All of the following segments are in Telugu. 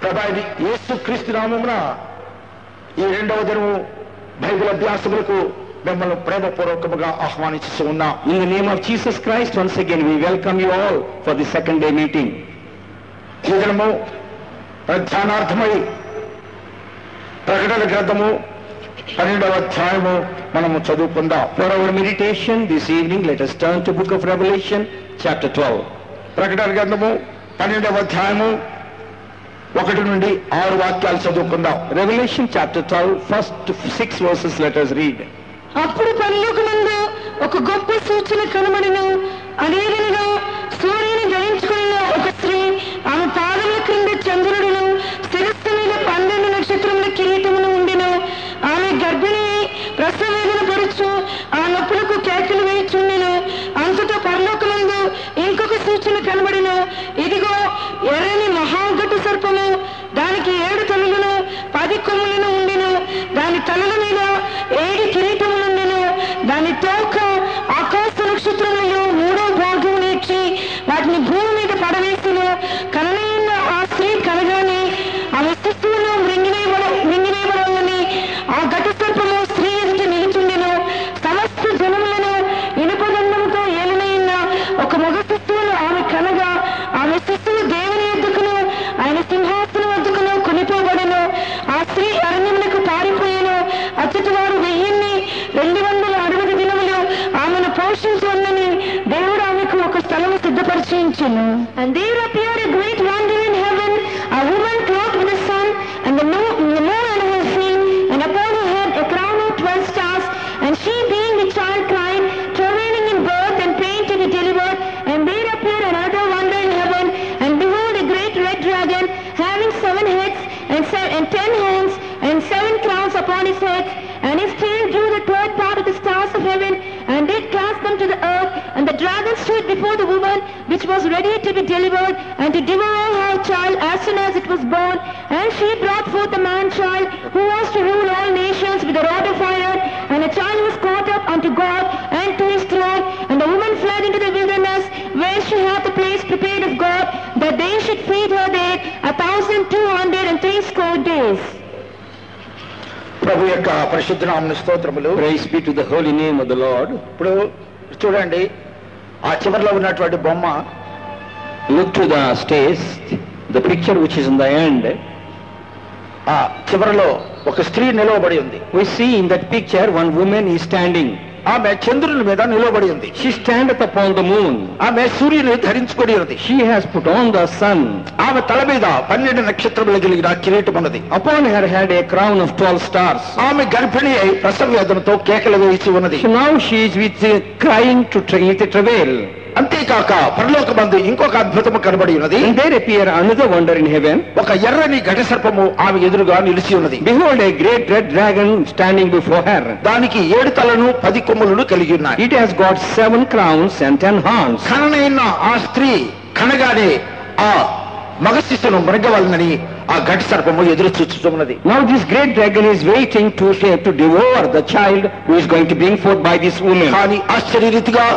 ప్రభావి యేసు క్రీస్తు నామమున ఈ రెండవ దినము బైబిల్ అభ్యాసములకు మిమ్మల్ని ప్రేమపూర్వకముగా ఆహ్వానిస్తూ ఉన్నాం In the name of Jesus Christ, once again we welcome you all for the second day meeting. ఈ దినము ధ్యానార్థమై ప్రకటన గ్రంథము పన్నెండవ అధ్యాయము మనము చదువుకుందాం For our meditation this evening, let us turn to book of Revelation, chapter 12. ప్రకటన గ్రంథము పన్నెండవ అధ్యాయము ఒకటి నుండి ఆరు వాక్యాలు చదువుకుందాం Revelation chapter 12, first six verses let us read. అప్పుడు పరలోకమందు ఒక గొప్ప సూచన కనబడిను అదేవిధంగా సూర్యుని ధరించుకున్న ఒక స్త్రీ ఆమె పాదముల క్రింద చంద్రుడును శిరస్సు మీద పన్నెండు నక్షత్రముల కిరీటమును ఉండెను ఆమె గర్భిణి అయి ప్రసవేదన పరుచు ఆ నొప్పులకు కేకలు వేయుచుండెను అంతటా పరలోకమందు ఇంకొక సూచన కనబడిను ఇదిగో ఎర్రని మహాగట్టు సర్పము దానికి ఏడు తలలను పది కొమ్ములను ఉండెను దాని తలల మీద ఏడు కిరీటములుండెను దాని తోక ఆకాశ నక్షత్రములలో మూడో భాగం నేర్చి వాటిని భూమి మీద పడవేసిన కననైన ఆ స్త్రీ కనగానే ఆమె శిశువును మృంగివేయబడ మృంగివేయబడాలని ఆ ఘట సర్పము స్త్రీ ఎదుట నిలుచుండెను సమస్త జనములను ఇనుపదండంతో ఏలనైన ఒక మగ శిశువును ఆమె కనగా ఆమె శిశువు దేవుని ఎద్దుకును ఆయన సింహాసనం వద్దకును కొనిపోబడెను ఆ స్త్రీ అరణ్యములకు పారిపోయాను అచ్చటి వారు వెయ్యిన్ని రెండు వందల అరవై దినములు ఆమెను పోషించున్నని దేవుడు ఆమెకు ఒక స్థలము సిద్ధపరిచించును And there appeared a great wonder in heaven, a woman clothed with the sun, and the moon, the moon on her feet, and upon her head a crown of twelve stars. And she, being the child, cried, travailing in birth and pain to be delivered. And there appeared another wonder in heaven, and behold, a great red dragon, having seven heads and, se- and ten hands, and seven crowns upon his head. And his tail drew the third part of the stars of heaven, and did cast them to the earth. And the dragon stood before the woman, which was ready to be delivered, and to devour her child as soon as it was born. And she brought forth a man-child, who was to rule all nations with a rod of iron. And the child was caught up unto God and to his throne. And the woman fled into the wilderness, where she had the place prepared of God, that they should feed her there a thousand two hundred and threescore days. ప్రభు యొక్క పరిశుద్ధ నామన స్తోత్రములు Praise be to the holy name of the Lord. ఇప్పుడు చూడండి ఆ చివరిలో ఉన్నటువంటి బొమ్మ Look to the stage, the picture which is in the end. ఆ చివరిలో ఒక స్త్రీ నిలవబడి ఉంది We see in that picture one woman is standing. ఆమె చంద్రుని మీద నిలవబడి ఉంది She standeth upon the moon. ఆమె సూర్యుని ధరించుకొని ఉంది She has put on the sun. ఆమె తల మీద పన్నెండు నక్షత్రములు కలిగిన కిరీటం ఉన్నది Upon her head a crown of twelve stars. ఆమె గర్భిణి అయి ప్రసవ వేదనతో కేకలు వేసి ఉన్నది So now she is with uh, crying to tra- with a travail. అంతేకాక పరలోకమందు ఇంకొక అద్భుతము కనబడి ఉన్నది And there appear another wonder in heaven. ఒక ఎర్రని ఘట సర్పము ఆమె ఎదురుగా నిలిచి ఉన్నది Behold a great red dragon standing before her. దానికి ఏడు తలను పది కొమ్ములను కలిగి ఉన్నాయి It has got seven crowns and ten horns. కననైన ఆ స్త్రీ కనగానే ఆ మగ శిశును మృగవలనని ఆ ఘట సర్పము ఎదురు చూచుతున్నది Now this great dragon is waiting to, to devour the child who is going to bring forth by this woman. కానీ ఆశ్చర్యరీతిగా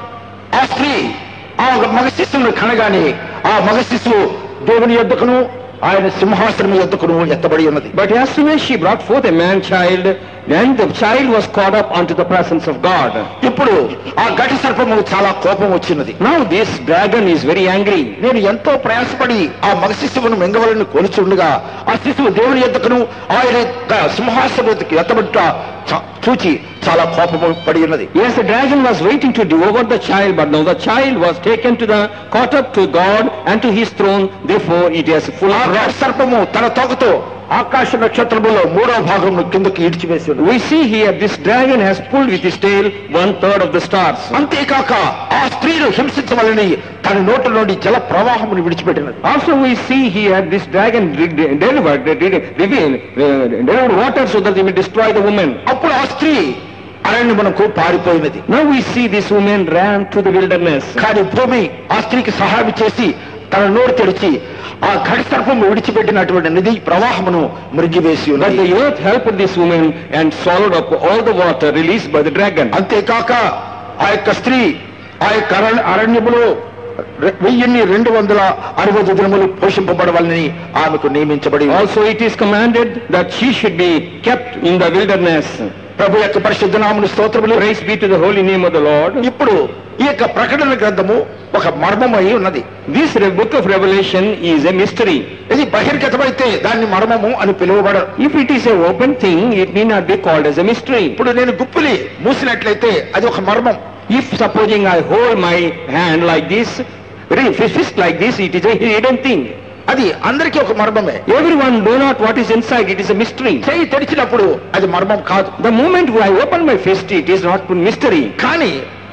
ఆ స్త్రీ ఆ మగ శిశువును కనగానే ఆ మగ శిశువు దేవుని యొద్దకును ఆయన సింహాసనం యొద్దకును ఎత్తబడి ఉన్నది But as soon as she brought forth a man child, then the child was caught up unto the presence of God. ఇప్పుడు ఆ ఘట సర్పము చాలా కోపం వచ్చినది Now this dragon is very angry. నేను ఎంతో ప్రయాసపడి ఆ మగ శిశువును మెంగవలను కొలుచుండగా ఆ శిశువు దేవుని ఎద్దకును ఆయన యొక్క సింహాసనకి ఎత్తబడుట చ- చూచి చాలా కోపము పడి ఉన్నది Yes, the dragon was waiting to devour the child, but now the child was taken to the, caught up to God and to his throne, therefore it is full ఆ of ఘట wrath. సర్పము తన తోకతో ఆకాశ నక్షత్రములో మూడో భాగం కిందకి ఈడ్చివేసి ఉన్నది We see here this dragon has pulled with his tail one third of the stars. అంతేకాక ఆ స్త్రీను హింసించవలని తన నోటి నుండి జల ప్రవాహమును విడిచిపెట్టినది Also we see here this dragon de- de- delivered, de- de- revealed, uh, delivered water so that they may destroy the woman. అప్పుడు ఆ స్త్రీ అరణ్యమునకు పారిపోయినది Now we see this woman ran to the wilderness. కానీ భూమి ఆ స్త్రీకి సహాయం చేసి తన నోరు తెరిచి ఆ ఘట సర్పము విడిచిపెట్టినటువంటి నది ప్రవాహమును మృగివేసి But ఉన్నది the earth helped this woman and swallowed up all the water released by the dragon. అంతేకాక ఆ యొక్క స్త్రీ ఆ యొక్క అరణ్- అరణ్యములో రె- వెయ్యిన్ని రెండు వందల అరవై దినములు పోషింపబడవాలని ఆమెకు నియమించబడి ఉంది. Also it is commanded that she should be kept in the wilderness. ప్రభు యొక్క పరిశుద్ధ నామను స్తోత్రములు Praise be to the holy name of the Lord. ఇప్పుడు ఈ యొక్క ప్రకటన గ్రంథము ఒక మర్మమై ఉన్నది This re- book of Revelation is a mystery. ఇది బహిర్గతమైతే దాన్ని మర్మము అని పిలువబడరు If it is a open thing, it need not be called as a mystery. ఇప్పుడు నేను గుప్పిలి మూసినట్లయితే అది ఒక మర్మం If supposing I hold my hand like this, re- fist like this, it is a hidden thing. అది అందరికీ ఒక మర్మమే Everyone know not what is inside, it is a mystery. చేయి తెరిచినప్పుడు అది మర్మం కాదు The moment I open my fist, it is not mystery. కానీ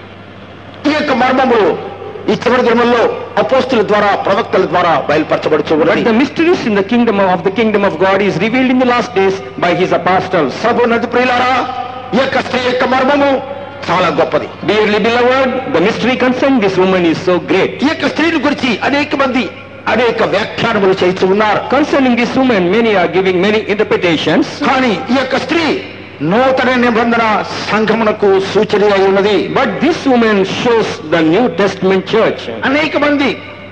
ఈ యొక్క మర్మములు ఈ చివరి దినముల్లో అపోస్తుల ద్వారా ప్రవక్తల ద్వారా బయలుపరచబడుచు But ఉన్నది the mysteries in the kingdom of, of the kingdom of God is revealed in the last days by his apostles. ప్రభు నది ప్రియులారా ఈ యొక్క స్త్రీ యొక్క మర్మము చాలా గొప్పది Dearly beloved, the mystery concerning this woman is so great. ఈ యొక్క స్త్రీని గురించి అనేక మంది అనేక వ్యాఖ్యానములు చేస్తూ ఉన్నారు Concerning this woman, many are giving many interpretations. కానీ ఈ యొక్క స్త్రీ నూతన నిబంధన సంఘమునకు సూచన అయి ఉన్నది But this woman shows the New Testament church. అనేక మంది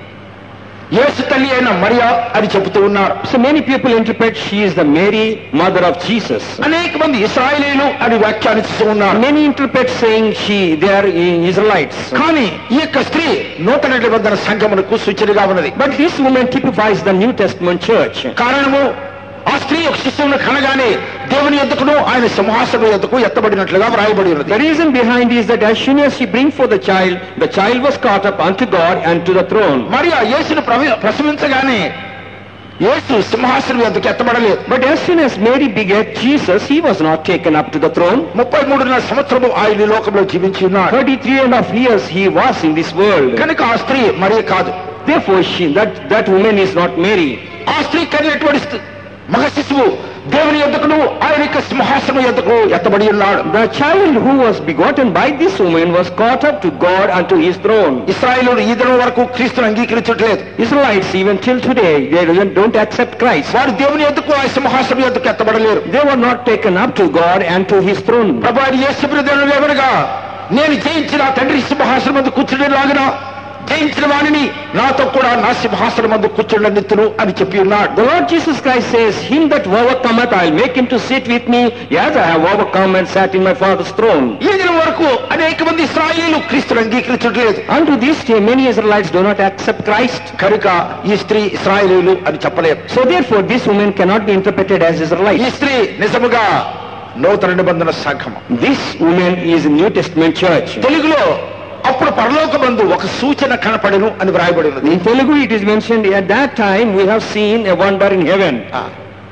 యేసు తల్లి అయిన మరియా అని చెబుతూ ఉన్నారు So many people interpret she is the Mary, mother of Jesus. అనేక మంది ఇస్రాయలీలు అని వ్యాఖ్యానిస్తూ ఉన్నారు Many interpret saying she, they are Israelites. కానీ ఈ యొక్క స్త్రీ నూతన నిబంధన సంఘమునకు సూచనగా ఉన్నది But this woman typifies the New Testament church. కారణము ఆ స్త్రీ ఒక శిశువును కనగానే దేవుని ఎద్దుకును ఆయన సింహాసనం ఎద్దుకు ఎత్తబడినట్లుగా వ్రాయబడి ఉన్నది The reason behind is that as soon as she bring forth the child, the child was caught up unto God and to the throne. మరి ఆ యేసును ప్రవ- ప్రసవించగానే యేసు సింహాసనం ఎద్దుకు ఎత్తబడలేదు But as soon as Mary begat Jesus, he was not taken up to the throne. ముప్పై మూడున్నర సంవత్సరము ఆయన ఈ లోకంలో జీవించి ఉన్నాడు 33 and a half years he was in this world. కనుక ఆ స్త్రీ మరీ కాదు Therefore, she, that, that woman is not Mary. ఆ స్త్రీ కనినటువంటి స్థ- మగ శిశువు దేవుని ఎద్దుకును ఆయన యొక్క సింహాసనం ఎద్దుకు ఎత్తబడి ఉన్నాడు The child who was begotten by this woman was caught up to God unto his throne. ఇస్రాయేలుడు ఈ దినం వరకు క్రీస్తును అంగీకరించట్లేదు Israelites, even till today, they don't don't accept Christ. వారు దేవుని ఎద్దుకు ఆ సింహాసనం ఎద్దుకు ఎత్తబడలేరు They were not taken up to God and to his throne. ప్రభు ఆయన యేసు దేవుడు ఏమనగా నేను జయించిన ఆ తండ్రి సింహాసనం మందు కూర్చుండేలాగిన జయించిన వాణిని నాతో కూడా నా సింహాసనం మందు కూర్చుండనిత్తును అని చెప్పి ఉన్నాడు The Lord Jesus Christ says, Him that overcometh, I'll make him to sit with me, as I have overcome and sat in my Father's throne. ఈ దినం వరకు అనేక మంది ఇస్రాయేలు క్రీస్తును అంగీకరించట్లేదు Unto this day, many Israelites do not accept Christ. కనుక ఈ స్త్రీ ఇస్రాయేలీలు అని చెప్పలేరు So therefore, this woman cannot be interpreted as ఈ Israelite. స్త్రీ నిజముగా నూతన నిబంధన సంఘం This woman is a New Testament church. తెలుగులో అప్పుడు పరలోకమందు ఒక సూచన కనపడను అని వ్రాయబడి ఉన్నది In Telugu, it is mentioned, at that time we have seen a wonder in heaven. ఆ,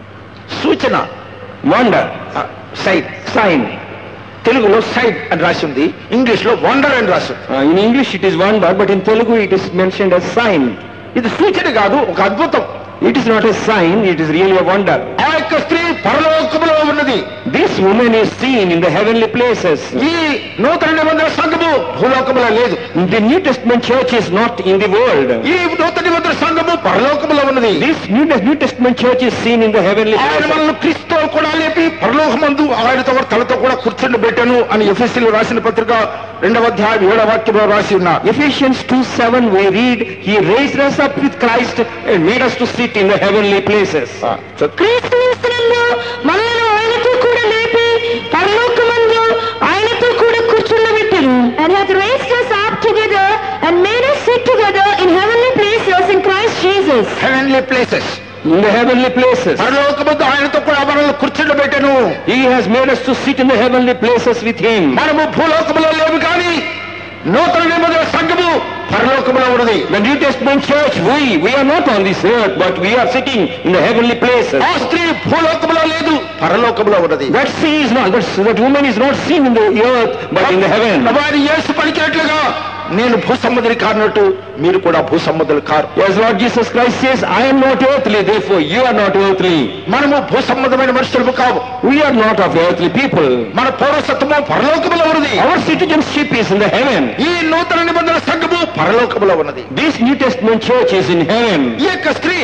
సూచన Wonder, సైడ్ sign. తెలుగులో సైడ్ అని రాసి ఉంది ఇంగ్లీష్ లో వండర్ అని రాసి ఉంది Uh, in English, it is wonder, but in Telugu, it is mentioned as sign. ఇది సూచన కాదు ఒక అద్భుతం It is not a sign, it is really a wonder. ఆ యొక్క స్త్రీ పరలోకములో ఉన్నది This woman is seen in the heavenly places. ఈ నూతన నిబంధన సంఘము భూలోకములో లేదు The New Testament church is not in the world. ఈ నూతన నిబంధన సంఘము పరలోకములో ఉన్నది This New, New Testament church is seen in the heavenly ఆయన places. మనల్ని క్రీస్తు కూడా లేపి పరలోకమందు ఆయనతో కూడా తనతో కూడా కూర్చుండి పెట్టాను అని ఎఫ్ఎస్సీలో రాసిన పత్రిక రెండవ అధ్యాయం ఏడవ వాక్యంలో రాసి ఉన్నా Ephesians 2 7, we read, He raised us up with Christ and made us to sit in the heavenly places. క్రీస్తు యేసునందు మనలను ఆయనతో కూడా లేపి పరలోకమందు ఆయనతో కూడా కూర్చుండబెట్టరు and hath raised us up together and made us sit together in heavenly places in Christ Jesus heavenly places In the heavenly places. పరలోకమందు ఆయనతో కూడా మనల్ని కూర్చుండి పెట్టాను He has made us to sit in the heavenly places with Him. మనము భూలోకములో లేవు కానీ నూతన నిబంధన సంఘము పరలోకములో ఉన్నది The New Testament church, we, we are not on this earth, but we are sitting in the heavenly places. ఆ స్త్రీ భూలోకములో లేదు పరలోకములో ఉన్నది That sea is not, that, that woman is not seen in the earth, but in the heaven. వారి యేసు పలికినట్లుగా నేను భూసముద్రి కానట్టు మీరు కూడా భూసముద్రులు కారు As Lord Jesus Christ says, I am not earthly, therefore you are not earthly. మనము భూసంబంధమైన మనుషులు కావు We are not of earthly people. మన పౌరసత్వము పరలోకములో ఉన్నది Our citizenship is in the heaven. ఈ నూతన నిబంధన సంఘము పరలోకములో ఉన్నది This New Testament church is in heaven. ఈ యొక్క స్త్రీ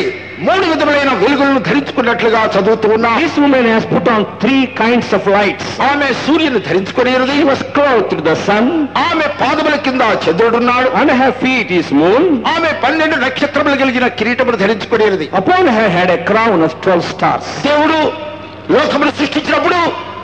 మూడు విధములైన వెలుగులను ధరించుకున్నట్లుగా చదువుతూ ఉన్నాం This woman has put on three kinds of lights. ఆమె సూర్యుని ధరించుకుని She was clothed the sun, ఆమె పాదముల కింద చంద్రుడున్నాడు and her feet is moon. ఆమె పన్నెండు నక్షత్రములు కలిగిన కిరీటములు ధరించుకునేది Upon her head a crown of twelve stars. దేవుడు లోకమును సృష్టించినప్పుడు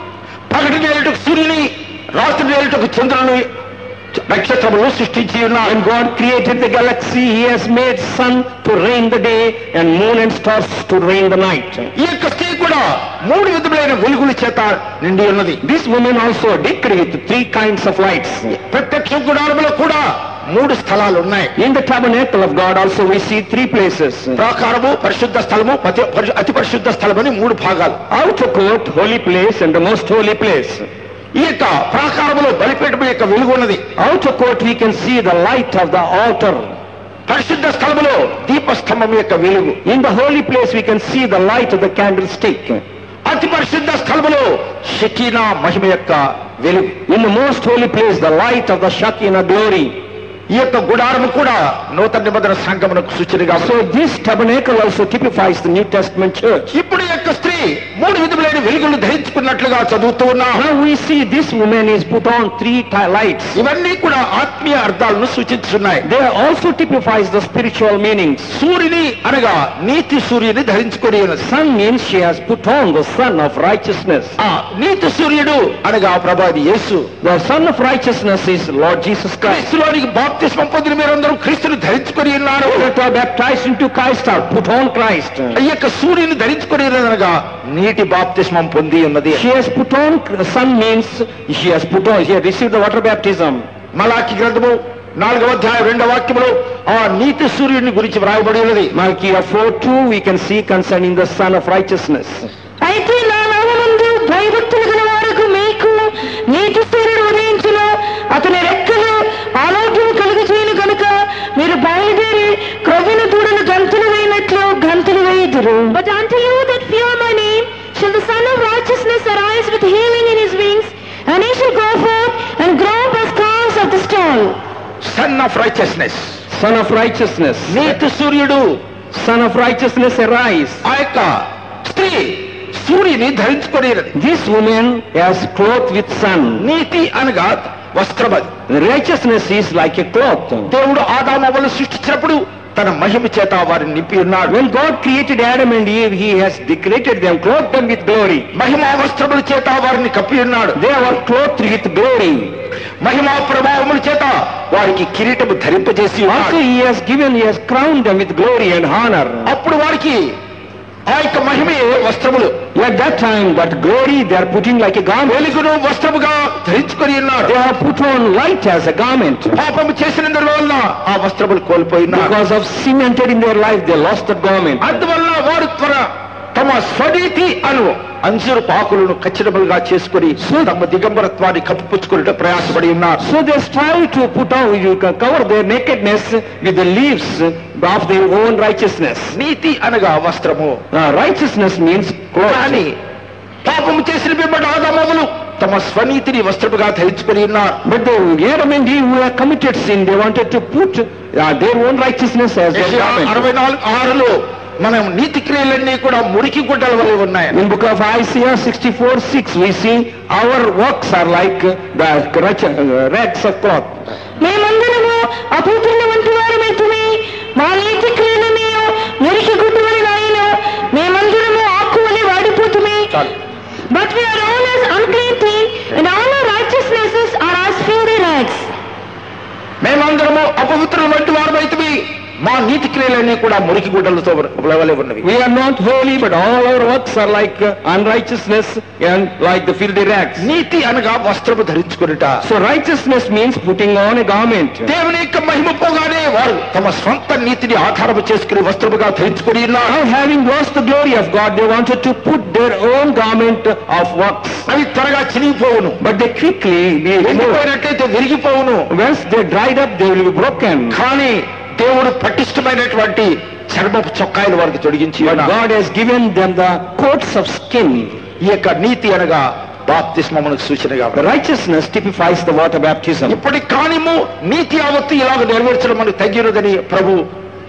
పగటి నేలటకు సూర్యుని రాత్రి నేలటకు చంద్రుని నక్షత్రములు సృష్టించి ఉన్నాడు When God created the galaxy, He has made sun to reign the day and moon and stars to reign the night. ఈ యొక్క స్త్రీ కూడా మూడు విధములైన వెలుగుల చేత నిండి ఉన్నది This woman also decked with three kinds of lights. ప్రత్యక్ష గుడారములో కూడా మూడు స్థలాలు ఉన్నాయి In the tabernacle of God also we see three places. ప్రాకారము పరిశుద్ధ స్థలము పతి- పరి- అతి పరిశుద్ధ స్థలం అని మూడు భాగాలు Outer court, holy place, and the most holy place. ఈ యొక్క ప్రాకారములో బలిపీఠము యొక్క వెలుగు ఉన్నది Outer court we can see the light of the altar. పరిశుద్ధ స్థలములో దీపస్తంభం యొక్క వెలుగు In the holy place we can see the light of the candlestick. అతి పరిశుద్ధ స్థలములో షకీనా మహిమ యొక్క వెలుగు In the most holy place the light of the Shekinah glory. ఈ యొక్క గుడారము కూడా నూతన నిబంధన సంగమునకు సూచనగా So this tabernacle also typifies the New Testament church. ఇప్పుడు ఈ యొక్క స్త్రీ మూడు విధములైన వెలుగులు ధరించుకున్నట్లుగా చదువుతూ ఉన్నాం Now we see this woman is put on three ti- lights. ఇవన్నీ కూడా ఆత్మీయ అర్థాలను సూచిస్తున్నాయి They also typifies the spiritual meanings. సూర్యుని అనగా నీతి సూర్యుని ధరించుకొని ఉన్నది Sun means she has put on the sun of righteousness. ఆ నీతి సూర్యుడు అనగా ప్రభాది యేసు The sun of righteousness is Lord Jesus Christ. క్రీస్తులోనికి బాప్తిస్మం పొందిన మీరందరూ క్రీస్తుని ధరించుకొని ఉన్నారు That are baptized into Christ are put on Christ. ఈ యొక్క సూర్యుని ధరించుకొని ఉన్నదనగా నీటి బాప్తిస్మం పొంది ఉన్నది She has put on, sun means she has put on, she has received the water baptism. మలాకి గ్రంథము నాలుగవ అధ్యాయం రెండవ వాక్యములో ఆ నీతి సూర్యుని గురించి వ్రాయబడి ఉన్నది Malachi 4 2 we can see concerning the sun of righteousness. అయితే నా నామమందు భయభక్తులు గల వారికి మీకు నీతి సూర్యుడు ఉదయించిన అతని రెక్కలు ఆరోగ్యం కలుగు చేయను కనుక మీరు బయలుదేరి క్రొవ్విన దూడలు గంతులు వేయినట్లు గంతులు వేయుదురు But unto you that fear my name shall the Son of Righteousness arise with healing in his wings, and he shall go forth and grow up as calves of the stall son of righteousness Son of righteousness. నీతి సూర్యుడు Son of righteousness arise. ఆ యొక్క స్త్రీ సూర్యుని ధరించుకొని ఉన్నది This woman has cloth with sun. నీతి అనగా వస్త్రం అది Righteousness is like a cloth. దేవుడు ఆదామవలు సృష్టించినప్పుడు తన మహిమ చేత వారిని నింపి ఉన్నాడు When God created Adam and Eve, He has decorated them, clothed them with glory. మహిమా వస్త్రముల చేత వారిని కప్పి ఉన్నాడు They were clothed with glory. మహిమా ప్రభావముల చేత వారికి కిరీటము ధరింపజేసి Also ఉన్నాడు He has given, He has crowned them with glory and honor. అప్పుడు వారికి ఆ యొక్క మహిమే వస్త్రములు At that time, that glory they are putting like a garment. వెలుగును వస్త్రముగా ధరించుకొని ఉన్నాడు They are put on light as a garment. పాపము చేసినందువల్ల ఆ వస్త్రములు కోల్పోయినారు Because of sin entered in their life, they lost that garment. అందువల్ల వారు త్వర తమ స్వనీతి అను అంజురు పాకులను ఖచ్చితములుగా చేసుకుని తమ దిగంబరత్వాన్ని కప్పిపుచ్చుకుని ప్రయాసపడి ఉన్నారు So they strive to put on, you can cover their nakedness with the leaves of their own righteousness. నీతి అనగా వస్త్రము Now, righteousness means కానీ clothes. పాపము చేసిన పిమ్మట ఆదామములు తమ స్వనీతిని వస్త్రముగా ధరించుకొని ఉన్నారు But the Adam and Eve who have committed sin, they wanted to put uh, their own righteousness as their యెషయా garment. అరవై నాలుగు ఆరులో మనం నీతి క్రియలన్నీ కూడా మురికి గుడ్డల వలె ఉన్నాయి In book of Isaiah 64, 6, we see our works are like the rach- uh, rags of cloth. మేమందరము అపవిత్రుల వంటి వారమైతుమే మా నీతి క్రియలని మురికి గుడ్డు వలె నాయను మేమందరము ఆకు వలె వాడిపోతుమే but we are all as unclean thing, and all our righteousnesses are as filthy rags. మేమందరము అపవిత్రుల వంటి వారమైతే మా నీతి క్రియలన్నీ కూడా మురికి గుడ్డలతో వలె ఉన్నవి We are not holy, but all our works are like uh, unrighteousness and like the filthy rags. నీతి అనగా వస్త్రము ధరించుకునుట So righteousness means putting on a garment. దేవుని యొక్క మహిమ పోగానే వారు తమ స్వంత నీతిని ఆధారము చేసుకుని వస్త్రముగా ధరించుకుని ఉన్నారు Now having lost the glory of God, they wanted to put their own garment of works. అవి త్వరగా చినిగిపోవును But they quickly, be removed. ఎండిపోయినట్లయితే విరిగిపోవును once they dried up, they will be broken. కానీ దేవుడు పటిష్టమైనటువంటి చర్మపు చొక్కాయలు వారికి తొడిగించి But ఉన్నారు. God has given them the coats of skin. ఈ యొక్క నీతి అనగా బాప్తిస్మమునకు సూచనగా The righteousness typifies the water baptism. ఇప్పటి కానిము నీతి యావత్తు ఇలాగ నెరవేర్చడం మనకు తగ్గినదని ప్రభు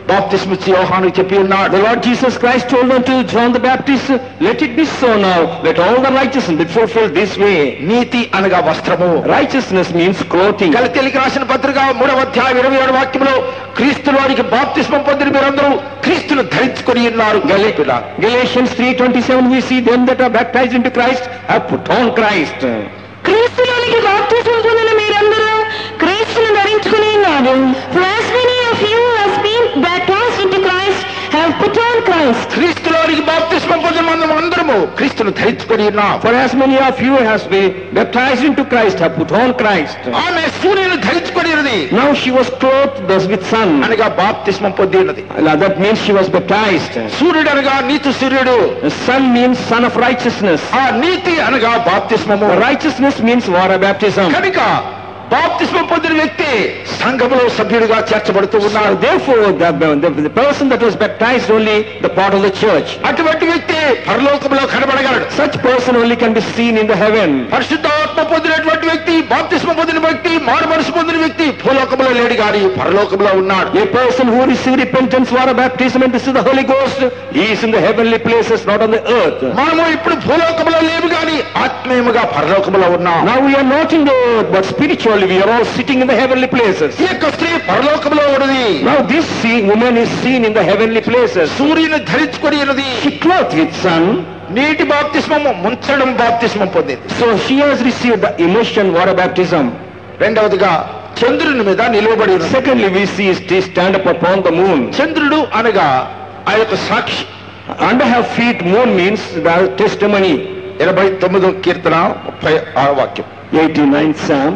బాప్తిస్మిచ్చి యోహానికి చెప్పి ఉన్నాడు The Lord Jesus Christ told unto John the Baptist, Let it be so now, let all the righteousness be fulfilled this way. నీతి అనగా వస్త్రము Righteousness means clothing. గలతీలికి రాసిన పత్రిక మూడవ అధ్యాయం ఇరవై ఏడు వాక్యంలో క్రీస్తులోనికి బాప్తిస్మం పొందిన మీరందరూ క్రీస్తును ధరించుకొని ఉన్నారు గలేపిలా Galatians 3.27 we see them that are baptized into Christ have put on Christ. క్రీస్తులోనికి బాప్తిజం పొందిన మీరందరూ క్రీస్తును ధరించుకుని ఉన్నారు For as many of you as been baptized into Christ have put on Christ. క్రీస్తులోనికి బాప్తిస్మం పొందిన మనం అందరము క్రీస్తును ధరించుకొని ఉన్నాం For as many of you has been baptized into Christ have put on Christ. ఆమె సూర్యుని ధరించుకొని ఉన్నది Now she was clothed thus with sun. అనగా బాప్తిస్మం పొంది ఉన్నది That means she was baptized. సూర్యుడు అనగా నీతి సూర్యుడు The sun means son of righteousness. ఆ నీతి అనగా బాప్తిస్మము Righteousness means water baptism. కనుక బాప్తిస్మం పొందిన వ్యక్తి సంఘములో సభ్యుడిగా చేర్చబడుతూ ఉన్నారు Therefore, the, the, the person that was baptized only the part of the church. అటువంటి వ్యక్తి పరలోకంలో కనబడగలడు Such person only can be seen in the heaven. పరిశుద్ధాత్మ పొందినటువంటి వ్యక్తి బాప్తిస్మ పొందిన వ్యక్తి మారు మనసు పొందిన వ్యక్తి భూలోకంలో లేడు గాని పరలోకంలో ఉన్నాడు A person who received repentance, water baptism, and this is the Holy Ghost, he is in the heavenly places, not on the earth. మనము ఇప్పుడు భూలోకంలో లేవు గాని ఆత్మీయముగా పరలోకంలో ఉన్నాం Now we are not in the earth, but spiritually we are all sitting in the heavenly places. ఈ యొక్క స్త్రీ పరలోకంలో ఉన్నది Now this see, woman is seen in the heavenly places. సూర్యుని ధరించుకొని ఉన్నది She clothed with sun, నీటి బాప్తిస్మము ముంచడం బాప్తిస్మం పొందింది so she has received the immersion water baptism. రెండవదిగా చంద్రుని మీద నిలువబడి ఉన్నది Secondly, we see she stand up upon the moon. చంద్రుడు అనగా ఆ యొక్క సాక్షి Under her feet, moon means the testimony. ఇరవై తొమ్మిదో కీర్తన ముప్పై ఆరు వాక్యం 89 Psalm,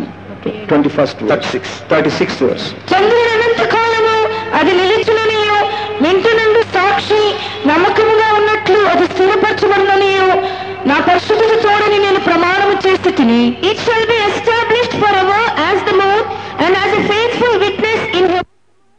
21st verse. Thirty six 36th verse. చంద్రుడు అనంత కాలము అది నిలిచుననియు వింటునందు సాక్షి నమ్మకముగా ఉన్నట్లు అది స్థిరపరచబడిననియు నా పరిశుద్ధత తోడని నేను ప్రమాణము చేసి తిని It shall be established forever as the moon and as a faithful witness in her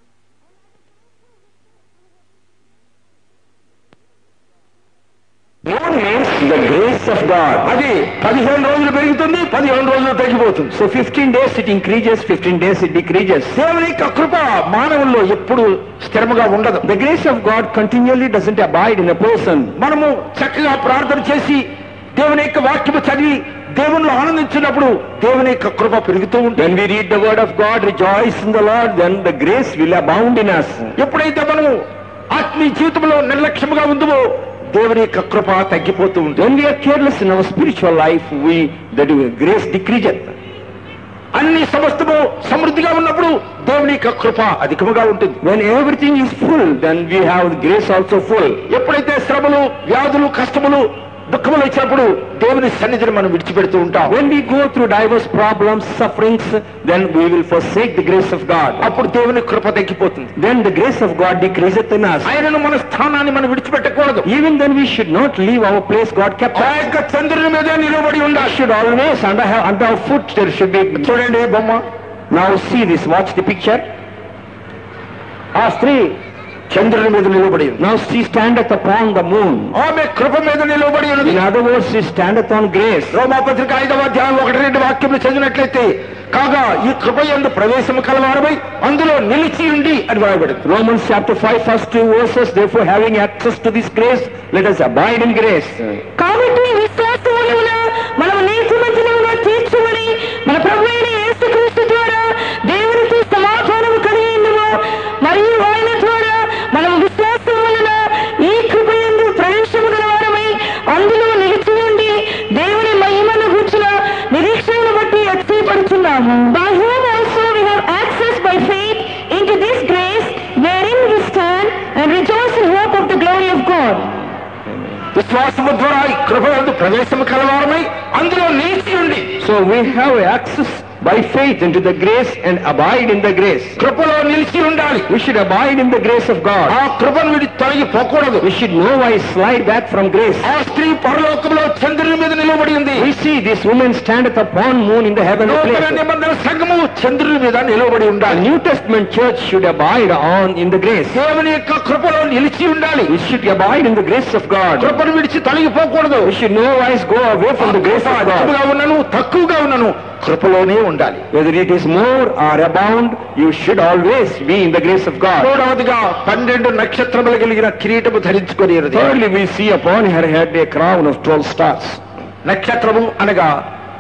Moon means the grace of God. అది పదిహేను రోజులు పెరుగుతుంది పదిహేను రోజులు తగ్గిపోతుంది So 15 days it increases, 15 days it decreases. దేవుని యొక్క కృప మానవుల్లో ఎప్పుడు స్థిరముగా ఉండదు The grace of God continually doesn't abide in a person. మనము చక్కగా ప్రార్థన చేసి దేవుని యొక్క వాక్యము చదివి దేవునిలో ఆనందించినప్పుడు దేవుని యొక్క కృప పెరుగుతూ ఉంటుంది When we read the word of God, rejoice in the Lord, then the grace will abound in us. ఎప్పుడైతే మనము ఆత్మీయ జీవితంలో నిర్లక్ష్యముగా ఉందో దేవుని యొక్క కృప తగ్గిపోతూ ఉంటుంది When we are careless in our spiritual life, we the grace decreases. అన్ని సమస్తము సమృద్ధిగా ఉన్నప్పుడు దేవుని యొక్క కృప అధికముగా ఉంటుంది When everything is full, then we have grace also full. ఎప్పుడైతే శ్రమలు వ్యాధులు కష్టములు దుఃఖములు వచ్చినప్పుడు దేవుని సన్నిధిని మనం విడిచిపెడుతూ ఉంటాం When we go through diverse problems, sufferings, then we will forsake the grace of God. అప్పుడు దేవుని కృప తగ్గిపోతుంది Then the grace of God decreaseth in us. ఆయనను మన స్థానాన్ని మనం విడిచిపెట్టకూడదు Even then we should not leave our place God kept ఆ us. యొక్క చంద్రుని మీదే నిలబడి ఉండాలి should always under her, under our foot there should be చూడండి బొమ్మ now see this watch the picture ఆ స్త్రీ చంద్రుని మీద నిలబడి ఉంది now she standeth upon the moon ఆమె కృప మీద నిలబడి ఉన్నది in other words she standeth on grace రోమాపత్రిక ఐదవ అధ్యాయం ఒకటి రెండు వాక్యములు చదివినట్లయితే కాగా ఈ కృప ఎందు ప్రవేశము కలవారమై అందులో నిలిచి ఉండి అని రాయబడింది Romans chapter 5 first two verses therefore having access to this grace let us abide in grace కాబట్టి విశ్వాసములన మనము నీతిమంతులుగా తీర్చుమని మన ప్రభు అయిన యేసుక్రీస్తు ద్వారా దేవునితో సమాధానము కలిగి ఉండుము మరియు ఆయన ద్వారా మనము విశ్వాసం వలన ఈ కృపయందు ప్రవేశము గలవారమై అందులో నిలిచి ఉండి దేవుని మహిమను కూర్చున్న నిరీక్షణను బట్టి అతిపడుచున్నాము by whom also we have access by faith into this grace wherein we stand and rejoice in hope of the glory of God. విశ్వాసము ద్వారా ఈ కృప ఎందు ప్రవేశము కలవారమై అందులో నిలిచి ఉండి so we have access by faith into the grace and abide in the grace కృపలో నిలిచి ఉండాలి we should abide in the grace of God ఆ కృపను విడి తొలగిపోకూడదు we should no wise slide back from grace ఆ స్త్రీ పరలోకంలో చంద్రుని మీద నిలబడి ఉంది we see this woman standeth upon moon in the heavenly నూతన place నిబంధన సంఘము చంద్రుని మీద నిలబడి the ఉండాలి New Testament church should abide on in the grace దేవుని యొక్క కృపలో నిలిచి ఉండాలి we should abide in the grace of God కృపను విడిచి తొలగిపోకూడదు we should no wise go away from the grace of God అధికముగా ఉన్నను తక్కువగా ఉన్నను కృపలోనే ఉండాలి Whether it is more or abound, you should always be in the grace of God. మూడవదిగా పన్నెండు నక్షత్రములు కలిగిన కిరీటము ధరించుకొని ఉన్నది. Thirdly, we see upon her head a crown of twelve stars. నక్షత్రము అనగా